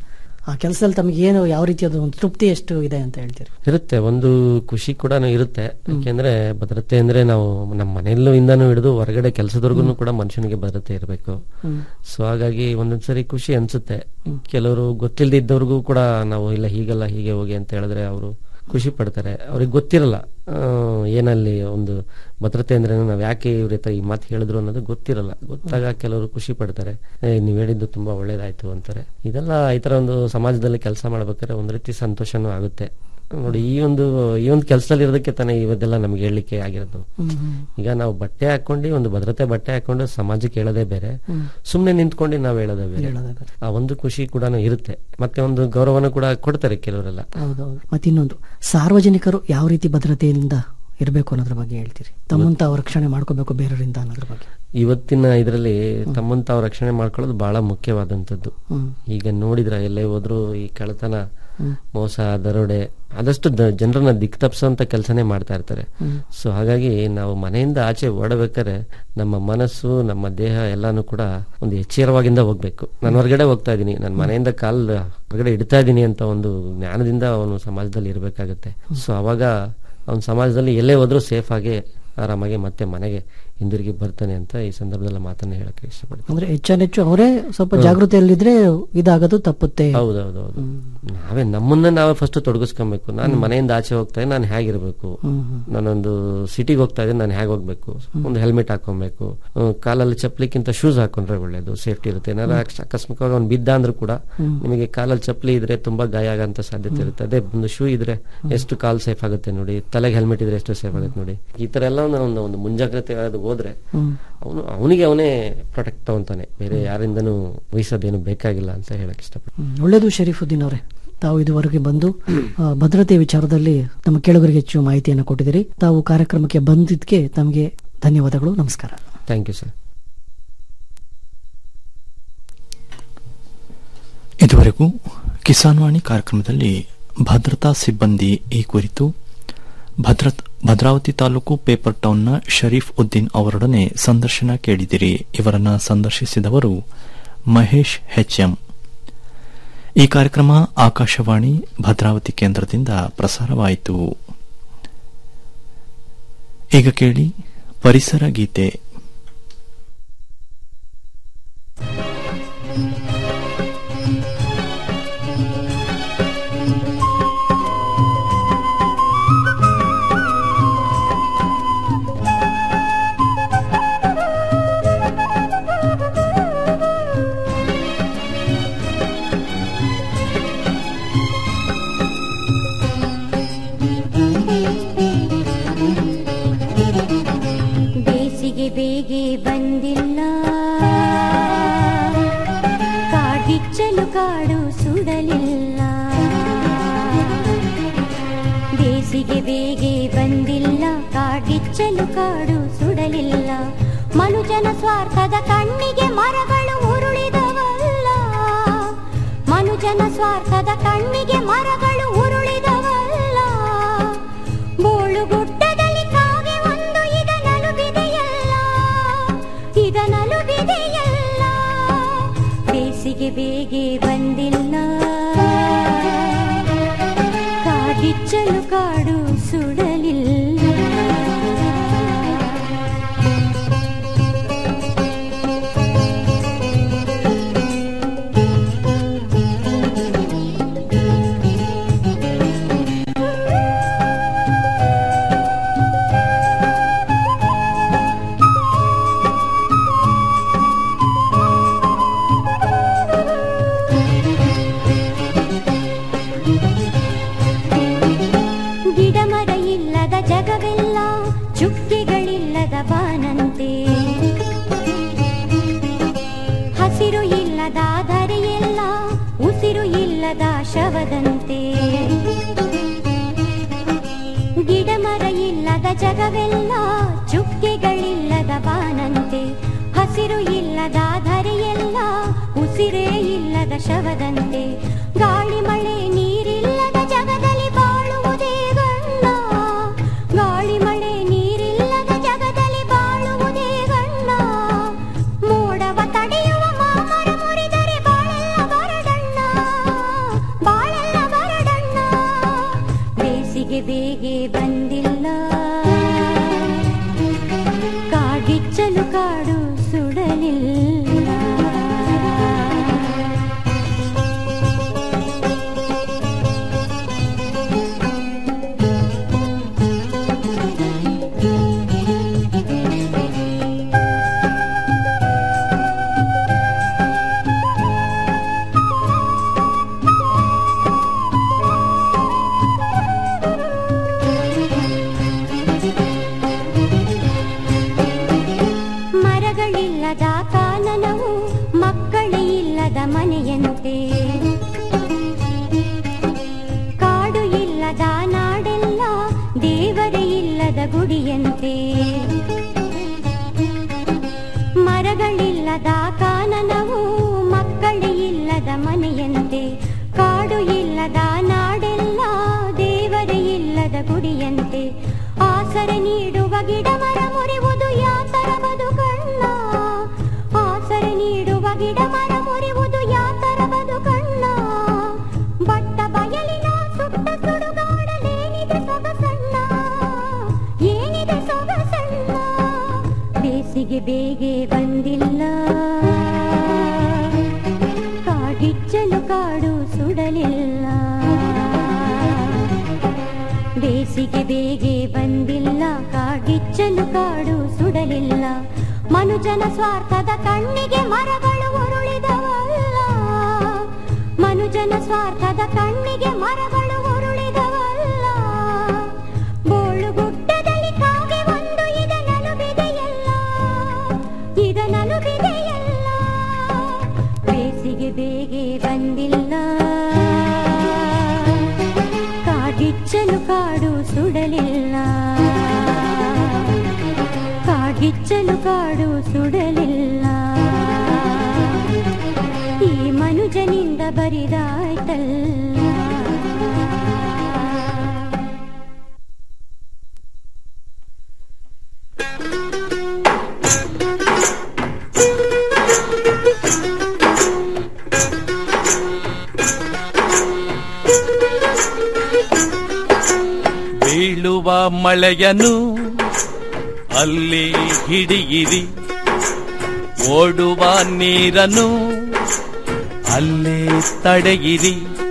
ಆ ಕೆಲಸದಲ್ಲಿ ತಮಗೆ ಏನು ಯಾವ ರೀತಿಯಾದ ಒಂದು ತೃಪ್ತಿ ಎಷ್ಟು ಇದೆ ಅಂತ ಹೇಳ್ತೀರಿ ಇರುತ್ತೆ ಒಂದು ಖುಷಿ ಕೂಡ ಇರುತ್ತೆ ಯಾಕೆಂದ್ರೆ ಭದ್ರತೆ ಅಂದ್ರೆ ನಾವು ನಮ್ಮ ಮನೆಯಲ್ಲೂ ಇಂದಾನು ಹಿಡಿದು ಹೊರಗಡೆ ಕೆಲಸದವರೆಗೂ ಕೂಡ ಮನುಷ್ಯನಿಗೆ ಭದ್ರತೆ ಇರಬೇಕು ಸೊ ಹಾಗಾಗಿ ಒಂದೊಂದ್ಸರಿ ಖುಷಿ ಅನ್ಸುತ್ತೆ ಕೆಲವರು ಗೊತ್ತಿಲ್ಲದಿದ್ದವ್ರಿಗೂ ಕೂಡ ನಾವು ಇಲ್ಲ ಹೀಗಲ್ಲ ಹೀಗೆ ಹೋಗಿ ಅಂತ ಹೇಳಿದ್ರೆ ಅವರು ಖುಷಿ ಪಡ್ತಾರೆ ಅವ್ರಿಗೆ ಗೊತ್ತಿರಲ್ಲ ಆ, ಏನಲ್ಲಿ ಒಂದು ಭದ್ರತೆ ಅಂದ್ರೆ ನಾವ್ ಯಾಕೆ ಇವ್ರ ಹತ್ರ ಈ ಮಾತು ಹೇಳಿದ್ರು ಅನ್ನೋದು ಗೊತ್ತಿರಲ್ಲ ಗೊತ್ತಾಗ ಕೆಲವರು ಖುಷಿ ಪಡ್ತಾರೆ ಏ ನೀವ್ ಹೇಳಿದ್ದು ತುಂಬಾ ಒಳ್ಳೇದಾಯ್ತು ಅಂತಾರೆ ಇದೆಲ್ಲ ಈ ತರ ಒಂದು ಸಮಾಜದಲ್ಲಿ ಕೆಲಸ ಮಾಡ್ಬೇಕಾದ್ರೆ ಒಂದ್ ರೀತಿ ಸಂತೋಷನೂ ಆಗುತ್ತೆ ನೋಡಿ ಈ ಒಂದು ಈ ಒಂದು ಕೆಲಸದಲ್ಲಿ ಇರೋದಕ್ಕೆ ತಾನೇ ಇವತ್ತೆಲ್ಲ ನಮ್ಗೆ ಹೇಳಲಿಕ್ಕೆ ಆಗಿರೋದು ಈಗ ನಾವು ಬಟ್ಟೆ ಹಾಕೊಂಡು ಒಂದು ಭದ್ರತೆ ಬಟ್ಟೆ ಹಾಕೊಂಡು ಸಮಾಜಕ್ಕೆ ಹೇಳೋದೇ ಬೇರೆ ಸುಮ್ನೆ ನಿಂತ್ಕೊಂಡು ನಾವ್ ಹೇಳೋದೇ ಬೇರೆ ಆ ಒಂದು ಖುಷಿ ಕೂಡ ಇರುತ್ತೆ ಮತ್ತೆ ಒಂದು ಗೌರವನ ಕೂಡ ಕೊಡ್ತಾರೆ ಕೆಲವರೆಲ್ಲ ಹೌದೌದು ಮತ್ತೆ ಇನ್ನೊಂದು ಸಾರ್ವಜನಿಕರು ಯಾವ ರೀತಿ ಭದ್ರತೆಯಿಂದ ಇರಬೇಕು ಅನ್ನೋದ್ರ ಬಗ್ಗೆ ಹೇಳ್ತೀರಿ ತಮ್ಮಂತ ಅವ್ರ ರಕ್ಷಣೆ ಮಾಡ್ಕೋಬೇಕು ಬೇರೆಯವರಿಂದ ಅನ್ನೋದ್ರ ಬಗ್ಗೆ ಇವತ್ತಿನ ಇದರಲ್ಲಿ ತಮ್ಮನ್ ತಾವು ರಕ್ಷಣೆ ಮಾಡ್ಕೊಳ್ಳೋದು ಬಹಳ ಮುಖ್ಯವಾದಂತದ್ದು ಹ್ಮ್. ಈಗ ನೋಡಿದ್ರ ಎಲ್ಲೇ ಹೋದ್ರು ಈ ಕಳ್ಳತನ ಮೋಸ ದರೋಡೆ ಆದಷ್ಟು ದ- ಜನರನ್ನ ದಿಕ್ ತಪ್ಪಿಸುವಂತ ಕೆಲಸನೇ ಮಾಡ್ತಾ ಇರ್ತಾರೆ ಸೊ ಹಾಗಾಗಿ ನಾವು ಮನೆಯಿಂದ ಆಚೆ ಓಡಬೇಕಾದ್ರೆ ನಮ್ಮ ಮನಸ್ಸು ನಮ್ಮ ದೇಹ ಎಲ್ಲಾನು ಕೂಡ ಒಂದು ಎಚ್ಚರವಾಗಿಂದ ಹೋಗ್ಬೇಕು ನಾನು ಹೊರಗಡೆ ಹೋಗ್ತಾ ಇದ್ದೀನಿ ನನ್ನ ಮನೆಯಿಂದ ಕಾಲ್ ಹೊರಗಡೆ ಇಡ್ತಾ ಇದ್ದೀನಿ ಅಂತ ಒಂದು ಜ್ಞಾನದಿಂದ ಅವನು ಸಮಾಜದಲ್ಲಿ ಇರಬೇಕಾಗತ್ತೆ ಸೊ ಅವಾಗ ಅವನ ಸಮಾಜದಲ್ಲಿ ಎಲ್ಲೇ ಹೋದ್ರೂ ಸೇಫ್ ಆಗಿ ಆರಾಮಾಗಿ ಮತ್ತೆ ಮನೆಗೆ ಹಿಂದಿರುಗಿ ಬರ್ತಾನೆ ಅಂತ ಈ ಸಂದರ್ಭದಲ್ಲಿ ಮಾತನ್ನ ಹೇಳಕ್ಕೆ ಇಷ್ಟಪಡ್ತೀನಿ ಅಂದ್ರೆ ಹೆಚ್ಚಾನೆಚ್ಚು ಅವರೇ ಸ್ವಲ್ಪ ಜಾಗೃತಿಯಲ್ಲಿದ್ರೆ ಇದಾಗೋದು ತಪ್ಪುತ್ತೆ ಹೌದೌದೌದು ನಾವೇ ನಮ್ಮನ್ನ ನಾವೇ ಫಸ್ಟ್ ತೊಡಗಿಸ್ಕೊಬೇಕು ನಾನು ಮನೆಯಿಂದ ಆಚೆ ಹೋಗ್ತಾ ಇದ್ದೀನಿ ನಾನು ಹೇಗಿರ್ಬೇಕು ನಾನೊಂದು ಸಿಟಿಗೆ ಹೋಗ್ತಾ ಇದ್ದೀನಿ ನಾನು ಹೇಗೆ ಹೋಗ್ಬೇಕು ಒಂದು ಹೆಲ್ಮೆಟ್ ಹಾಕೊಬೇಕು ಹ್ಮ್, ಕಾಲಲ್ಲಿ ಚಪ್ಪಲಿಕ್ಕಿಂತ ಶೂಸ್ ಹಾಕೊಂಡ್ರೆ ಒಳ್ಳೇದು ಸೇಫ್ಟಿ ಇರುತ್ತೆ ಏನಾದ್ರು ಅಕಸ್- ಅಕಸ್ಮಾತ್ವಾಗಿ ಅವ್ನು ಬಿದ್ದ ಅಂದ್ರೂ ಕೂಡ ನಿಮಗೆ ಕಾಲಲ್ಲಿ ಚಪ್ಪಲಿ ಇದ್ರೆ ತುಂಬಾ ಗಾಯ ಆಗಂತ ಸಾಧ್ಯತೆ ಇರುತ್ತೆ ಅದೇ ಒಂದು ಶೂ ಇದ್ರೆ ಎಷ್ಟು ಕಾಲ್ ಸೇಫ್ ಆಗುತ್ತೆ ನೋಡಿ ತಲೆಗೆ ಹೆಲ್ಮೆಟ್ ಇದ್ರೆ ಎಷ್ಟು ಸೇಫ್ ಆಗುತ್ತೆ ನೋಡಿ ಈ ತರ ಎಲ್ಲ ಒಂದು ಒಂದು- ಒಂದು ಮುಂಜಾಗ್ರತೆ ಅದು ಹೋದ್ರೆ ಅವನು ಅವನಿಗೆ ಅವನೇ ಪ್ರೊಟೆಕ್ಟ್ ತಗೊಂತಾನೆ ಬೇರೆ ಯಾರಿಂದನೂ ವಹಿಸೋದೇನು ಬೇಕಾಗಿಲ್ಲ ಅಂತ ಹೇಳಕ್ ಇಷ್ಟಪಡ್ತೀನಿ ಹ್ಮ್. ಒಳ್ಳೇದು ಶರೀಫುದ್ದೀನ್ ಅವರೇ ತಾವು ಇದುವರೆಗೆ ಬಂದು ಆ, ಭದ್ರತೆ ವಿಚಾರದಲ್ಲಿ ನಮ್ಮ ಕೇಳುಗರಿಗೆ ಹೆಚ್ಚು ಮಾಹಿತಿಯನ್ನು ಕೊಟ್ಟಿದ್ದೀರಿ ತಾವು ಕಾರ್ಯಕ್ರಮಕ್ಕೆ ಬಂದಿದ್ದಕ್ಕೆ ತಮಗೆ ಧನ್ಯವಾದಗಳು ನಮಸ್ಕಾರ ಥ್ಯಾಂಕ್ ಯು ಸರ್ ಇದುವರೆಗೂ ಕಿಸಾನ್ವಾಣಿ ಕಾರ್ಯಕ್ರಮದಲ್ಲಿ ಭದ್ರತಾ ಸಿಬ್ಬಂದಿ ಈ ಕುರಿತು ಭದ್ರತ್ ಭದ್ರಾವತಿ ತಾಲೂಕು ಪೇಪರ್ ಟೌನ್ನ ಶರೀಫ್ ಉದ್ದೀನ್ ಅವರೊಡನೆ ಸಂದರ್ಶನ ಕೇಳಿದಿರಿ ಇವರನ್ನ ಸಂದರ್ಶಿಸಿದವರು ಮಹೇಶ್ ಎಚ್ಎಂ ಈ ಕಾರ್ಯಕ್ರಮ ಆಕಾಶವಾಣಿ ಭದ್ರಾವತಿ ಕೇಂದ್ರದಿಂದ ಪ್ರಸಾರವಾಯಿತು ಈಗ ಕೇಳಿ ಪರಿಸರ ಗೀತೆ ಬೇಸಿಗೆ ಬೇಗೆ ಬಂದಿಲ್ಲ ಕಾಡಿಚ್ಚಲು ಕಾಡು ಸುಡಲಿಲ್ಲ ಬೇಸಿಗೆ ಬೇಗೆ ಬಂದಿಲ್ಲ ಕಾಡಿಚ್ಚಲು ಕಾಡು ಸುಡಲಿಲ್ಲ ಮನುಜನ ಸ್ವಾರ್ಥದ ಕಣ್ಣಿಗೆ ಮರಗಳು ಉರುಳಿದವಲ್ಲ ಮನುಜನ ಸ್ವಾರ್ಥದ ಕಣ್ಣಿಗೆ ಮರಗಳು ಉರುಳಿದವಲ್ಲ ಬೋಳುಗುಡ್ಡದಲ್ಲಿ ಕಾಗೆ ಒಂದು ಇದನಲು ಬಿದೆಯಲ್ಲ ಇದನಲು ಬಿದೆಯಲ್ಲ ಬೇಸಿಗೆ ಬೇಗೆ ಬಂದಿಲ್ಲ ಕಾಡಿಚ್ಚಲು ಕಾಡು ಸುಡಲಿಲ್ಲ ಗಿಡ ಮರ ಇಲ್ಲದ ಜಗವೆಲ್ಲ ಚುಕ್ಕಿಗಳಿಲ್ಲದ ಬಾನಂತೆ ಹಸಿರು ಇಲ್ಲದ ಧರೆಯೆಲ್ಲ ಉಸಿರು ಇಲ್ಲದ ಶವದಂತೆ ಗಿಡ ಮರ ಇಲ್ಲದ ಜಗವೆಲ್ಲ ಚುಕ್ಕಿಗಳಿಲ್ಲದ ಬಾನಂತೆ ಹಸಿರು ಇಲ್ಲದ ಧರೆಯೆಲ್ಲ ಉಸಿರೇ ಇಲ್ಲದ ಶವದಂತೆ ಗಾಳಿ ಮಳೆ ನೀರಿಲ್ಲದ ಜಗದಲ್ಲಿ ಬಾಳುವುದೇ ಗಣ್ಣ ಗಾಳಿ ಮಳೆ ನೀರಿಲ್ಲದ ಜಗದಲ್ಲಿ ಬಾಳುವುದೇ ಗಣ್ಣ ಮೋಡವ ತಡೆಯುವ ಮಾಮರ ಮುರಿದರೆ ಬಾಳೆಲ್ಲ ಬರಡಣ್ಣ ಬೇಸಿಗೆ ಬೇಗೆ ಬಂದಿಲ್ಲ ಕಾಗಿಚ್ಚಲು ಕಾಡು ಸುಡಲಿಲ್ಲ ಮರಗಳಿಲ್ಲದ ಕಾನನವು ಮಕ್ಕಳೇ ಇಲ್ಲದ ಮನೆಯಂತೆ ಕಾಡು ಇಲ್ಲದ ನಾಡೆಲ್ಲ ದೇವರೇ ಇಲ್ಲದ ಗುಡಿಯಂತೆ ಮರಗಳಿಲ್ಲದ ಕಾನನವು ಮಕ್ಕಳೇ ಇಲ್ಲದ ಮನೆಯಂತೆ ಕಾಡು ಇಲ್ಲದ ನಾಡೆಲ್ಲ ದೇವರೇ ಇಲ್ಲದ ಗುಡಿಯಂತೆ ಆಸರೆ ನೀಡುವ ಗಿಡ ಮರ ಮುರಿವುದು ಯಾತರ ಬದುಕಣ್ಣ ಆಸರೆ ನೀಡುವ ಗಿಡ ಮರ ಮುರಿವುದು ಯಾತರ ಬದುಕಣ್ಣ ಬಟ್ಟ ಬಯಲಿನ ಸುಟ್ಟ ಸುಡುಗಾಡಲೇನಿದೆ ಸೊಗಸಣ್ಣ ಏನಿದೆ ಸೊಗಸಣ್ಣ ಬೇಸಿಗೆ ಬೇಗೆ ಬಂದಿಲ್ಲ ಕಾಡಿಚ್ಚಲು ಕಾಡು ಸುಡಲಿಲ್ಲ ಬೇಸಿಗೆ ಬೇಗೆ ಬಂದಿಲ್ಲ ಕಾಡಿಚ್ಚಲು ಕಾಡು ಸುಡಲಿಲ್ಲ ಮನುಜನ ಸ್ವಾರ್ಥದ ಕಣ್ಣಿಗೆ ಮರಗಳು ಉರುಳಿದವಲ್ಲ ಮನುಜನ ಸ್ವಾರ್ಥದ ಕಣ್ಣಿಗೆ ಮರಗಳು ಉರುಳಿದವಲ್ಲ ಬೋಳು ಗುಡ್ಡದಲ್ಲಿ ಕಾಗೆ ಒಂದು ಇದನಲುಬಿದೆಯಲ್ಲ ಇದನಲುಬಿದೆಯಲ್ಲ ಬೇಸಿಗೆ ಬೇಗೆ ಬಂದಿಲ್ಲ ಕಾಗಿಚ್ಚಲು ಕಾಡು ಸುಡಲಿಲ್ಲ ಕಾಗಿಚ್ಚಲು ಕಾಡು ಸುಡಲಿಲ್ಲ ಈ ಮನುಜನಿಂದ ಬರಿದಾಯ್ತಲ್ಲ ಬೀಳುವ ಮಳೆಯನು ಅಲ್ಲಿ ಹಿಡಿಯಿರಿ ಓಡುವ ನೀರನ್ನು ಅಲ್ಲೇ ತಡೆಯಿರಿ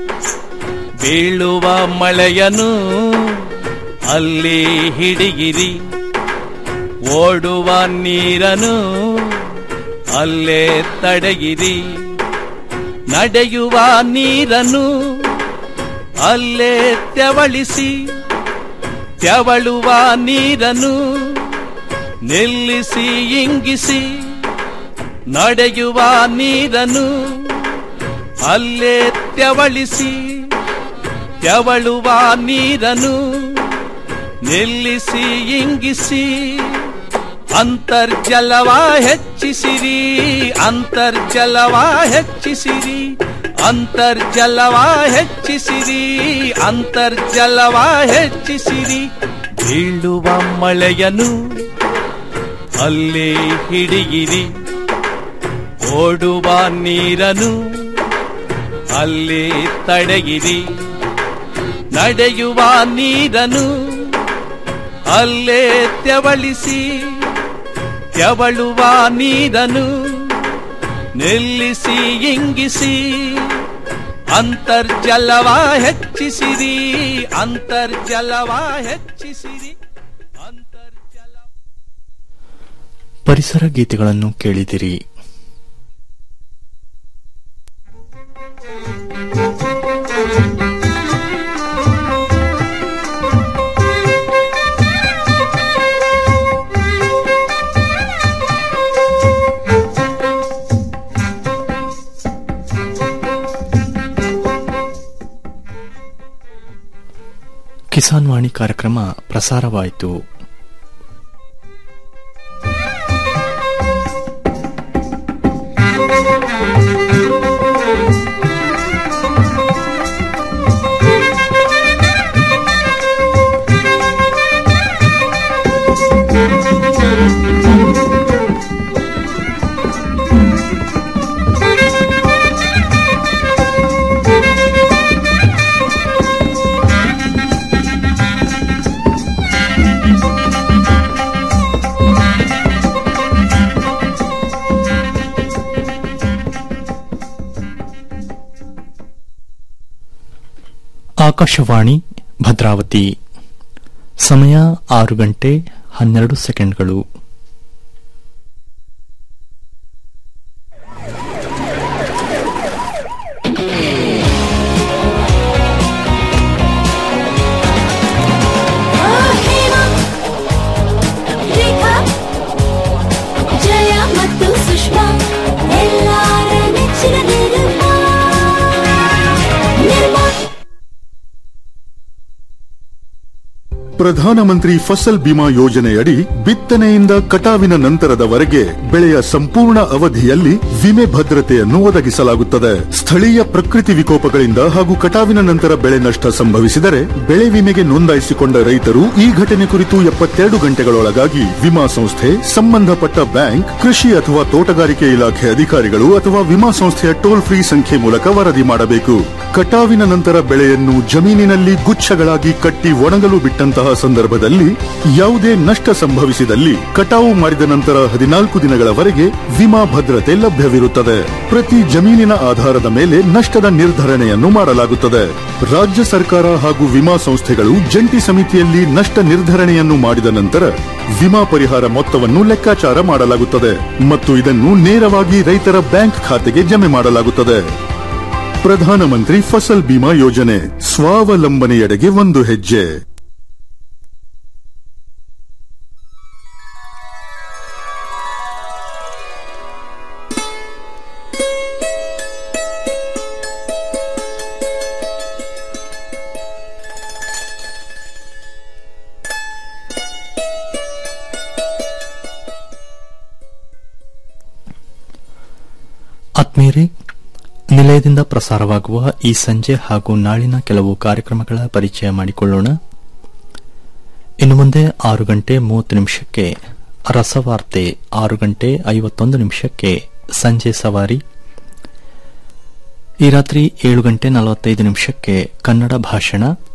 ಬೀಳುವ ಮಳೆಯನು ಅಲ್ಲಿ ಹಿಡಿಯಿರಿ ಓಡುವ ನೀರನ್ನು ಅಲ್ಲೇ ತಡೆಯಿರಿ ನಡೆಯುವ ನೀರನ್ನು ಅಲ್ಲೇ ತೆವಳಿಸಿ ತೆವಳುವ ನೀರನ್ನು ನಿಲ್ಲಿಸಿ ಇಂಗಿಸಿ ನಡೆಯುವ ನೀರನ್ನು ಅಲ್ಲೇ ತೆವಳಿಸಿ ತೆವಳುವ ನೀರನ್ನು ನಿಲ್ಲಿಸಿ ಇಂಗಿಸಿ ಅಂತರ್ಜಲವ ಹೆಚ್ಚಿಸಿರಿ ಅಂತರ್ಜಲವ ಹೆಚ್ಚಿಸಿರಿ ಅಂತರ್ಜಲವ ಹೆಚ್ಚಿಸಿರಿ ಅಂತರ್ಜಲವ ಹೆಚ್ಚಿಸಿರಿ ಬೀಳುವ ಮಳೆಯನು ಅಲ್ಲೇ ಹಿಡಿಯಿರಿ ಓಡುವ ನೀರನು ಅಲ್ಲೇ ತಡೆಯಿರಿ ನಡೆಯುವ ನೀರನು ಅಲ್ಲೇ ತೆವಳಿಸಿ ತೆವಳುವ ನೀರನು ನಿಲ್ಲಿಸಿ ಇಂಗಿಸಿ ಅಂತರ್ಜಲವ ಹೆಚ್ಚಿಸಿರಿ ಅಂತರ್ಜಲವ ಹೆಚ್ಚಿಸಿರಿ ಪರಿಸರ ಗೀತೆಗಳನ್ನು ಕೇಳಿದಿರಿ ಕಿಸಾನ್ ವಾಣಿ ಕಾರ್ಯಕ್ರಮ ಪ್ರಸಾರವಾಯಿತು ಆಕಾಶವಾಣಿ ಭದ್ರಾವತಿ ಸಮಯ ಆರು ಗಂಟೆ ಹನ್ನೆರಡು ಸೆಕೆಂಡ್ಗಳು ರೇಖಾ ಜಯ ಮತ್ತು ಸುಷ್ಮಾ ಎಲ್ಲಾರ ನೆಚ್ಚಿನ ನಿರ್ಮಾ ನಿರ್ಮಾ ಪ್ರಧಾನಮಂತ್ರಿ ಫಸಲ್ ಬಿಮಾ ಯೋಜನೆಯಡಿ ಬಿತ್ತನೆಯಿಂದ ಕಟಾವಿನ ನಂತರದವರೆಗೆ ಬೆಳೆಯ ಸಂಪೂರ್ಣ ಅವಧಿಯಲ್ಲಿ ವಿಮೆ ಭದ್ರತೆಯನ್ನು ಒದಗಿಸಲಾಗುತ್ತದೆ ಸ್ಥಳೀಯ ಪ್ರಕೃತಿ ವಿಕೋಪಗಳಿಂದ ಹಾಗೂ ಕಟಾವಿನ ನಂತರ ಬೆಳೆ ನಷ್ಟ ಸಂಭವಿಸಿದರೆ ಬೆಳೆ ವಿಮೆಗೆ ನೋಂದಾಯಿಸಿಕೊಂಡ ರೈತರು ಈ ಘಟನೆ ಕುರಿತು ಎಪ್ಪತ್ತೆರಡು ಗಂಟೆಗಳೊಳಗಾಗಿ ವಿಮಾ ಸಂಸ್ಥೆ ಸಂಬಂಧಪಟ್ಟ ಬ್ಯಾಂಕ್ ಕೃಷಿ ಅಥವಾ ತೋಟಗಾರಿಕೆ ಇಲಾಖೆ ಅಧಿಕಾರಿಗಳು ಅಥವಾ ವಿಮಾ ಸಂಸ್ಥೆಯ ಟೋಲ್ ಫ್ರೀ ಸಂಖ್ಯೆ ಮೂಲಕ ವರದಿ ಮಾಡಬೇಕು ಕಟಾವಿನ ನಂತರ ಬೆಳೆಯನ್ನು ಜಮೀನಿನಲ್ಲಿ ಗುಚ್ಛಗಳಾಗಿ ಕಟ್ಟಿ ಒಣಗಲು ಬಿಟ್ಟಂತಹ ಸಂದರ್ಭದಲ್ಲಿ ಯಾವುದೇ ನಷ್ಟ ಸಂಭವಿಸಿದಲ್ಲಿ ಕಟಾವು ಮಾಡಿದ ನಂತರ ಹದಿನಾಲ್ಕು ದಿನಗಳವರೆಗೆ ವಿಮಾ ಭದ್ರತೆ ಲಭ್ಯವಿರುತ್ತದೆ ಪ್ರತಿ ಜಮೀನಿನ ಆಧಾರದ ಮೇಲೆ ನಷ್ಟದ ನಿರ್ಧರಣೆಯನ್ನು ಮಾಡಲಾಗುತ್ತದೆ ರಾಜ್ಯ ಸರ್ಕಾರ ಹಾಗೂ ವಿಮಾ ಸಂಸ್ಥೆಗಳು ಜಂಟಿ ಸಮಿತಿಯಲ್ಲಿ ನಷ್ಟ ನಿರ್ಧರಣೆಯನ್ನು ಮಾಡಿದ ನಂತರ ವಿಮಾ ಪರಿಹಾರ ಮೊತ್ತವನ್ನು ಲೆಕ್ಕಾಚಾರ ಮಾಡಲಾಗುತ್ತದೆ ಮತ್ತು ಇದನ್ನು ನೇರವಾಗಿ ರೈತರ ಬ್ಯಾಂಕ್ ಖಾತೆಗೆ ಜಮೆ ಮಾಡಲಾಗುತ್ತದೆ ಪ್ರಧಾನಮಂತ್ರಿ ಫಸಲ್ ಬಿಮಾ ಯೋಜನೆ ಸ್ವಾವಲಂಬನೆಯೆಡೆಗೆ ಒಂದು ಹೆಜ್ಜೆ ಆತ್ಮೀಯರೇ ನಿಲಯದಿಂದ ಪ್ರಸಾರವಾಗುವ ಈ ಸಂಜೆ ಹಾಗೂ ನಾಳಿನ ಕೆಲವು ಕಾರ್ಯಕ್ರಮಗಳ ಪರಿಚಯ ಮಾಡಿಕೊಳ್ಳೋಣ ಇನ್ನು ಮುಂದೆ ಆರು ಗಂಟೆ ಮೂವತ್ತು ನಿಮಿಷಕ್ಕೆ ರಸವಾರ್ತೆ ಆರು ಗಂಟೆ ಐವತ್ತೊಂದು ನಿಮಿಷಕ್ಕೆ ಸಂಜೆ ಸವಾರಿ ಈ ರಾತ್ರಿ ಏಳು ಗಂಟೆ ನಲವತ್ತೈದು ನಿಮಿಷಕ್ಕೆ ಕನ್ನಡ ಭಾಷಣ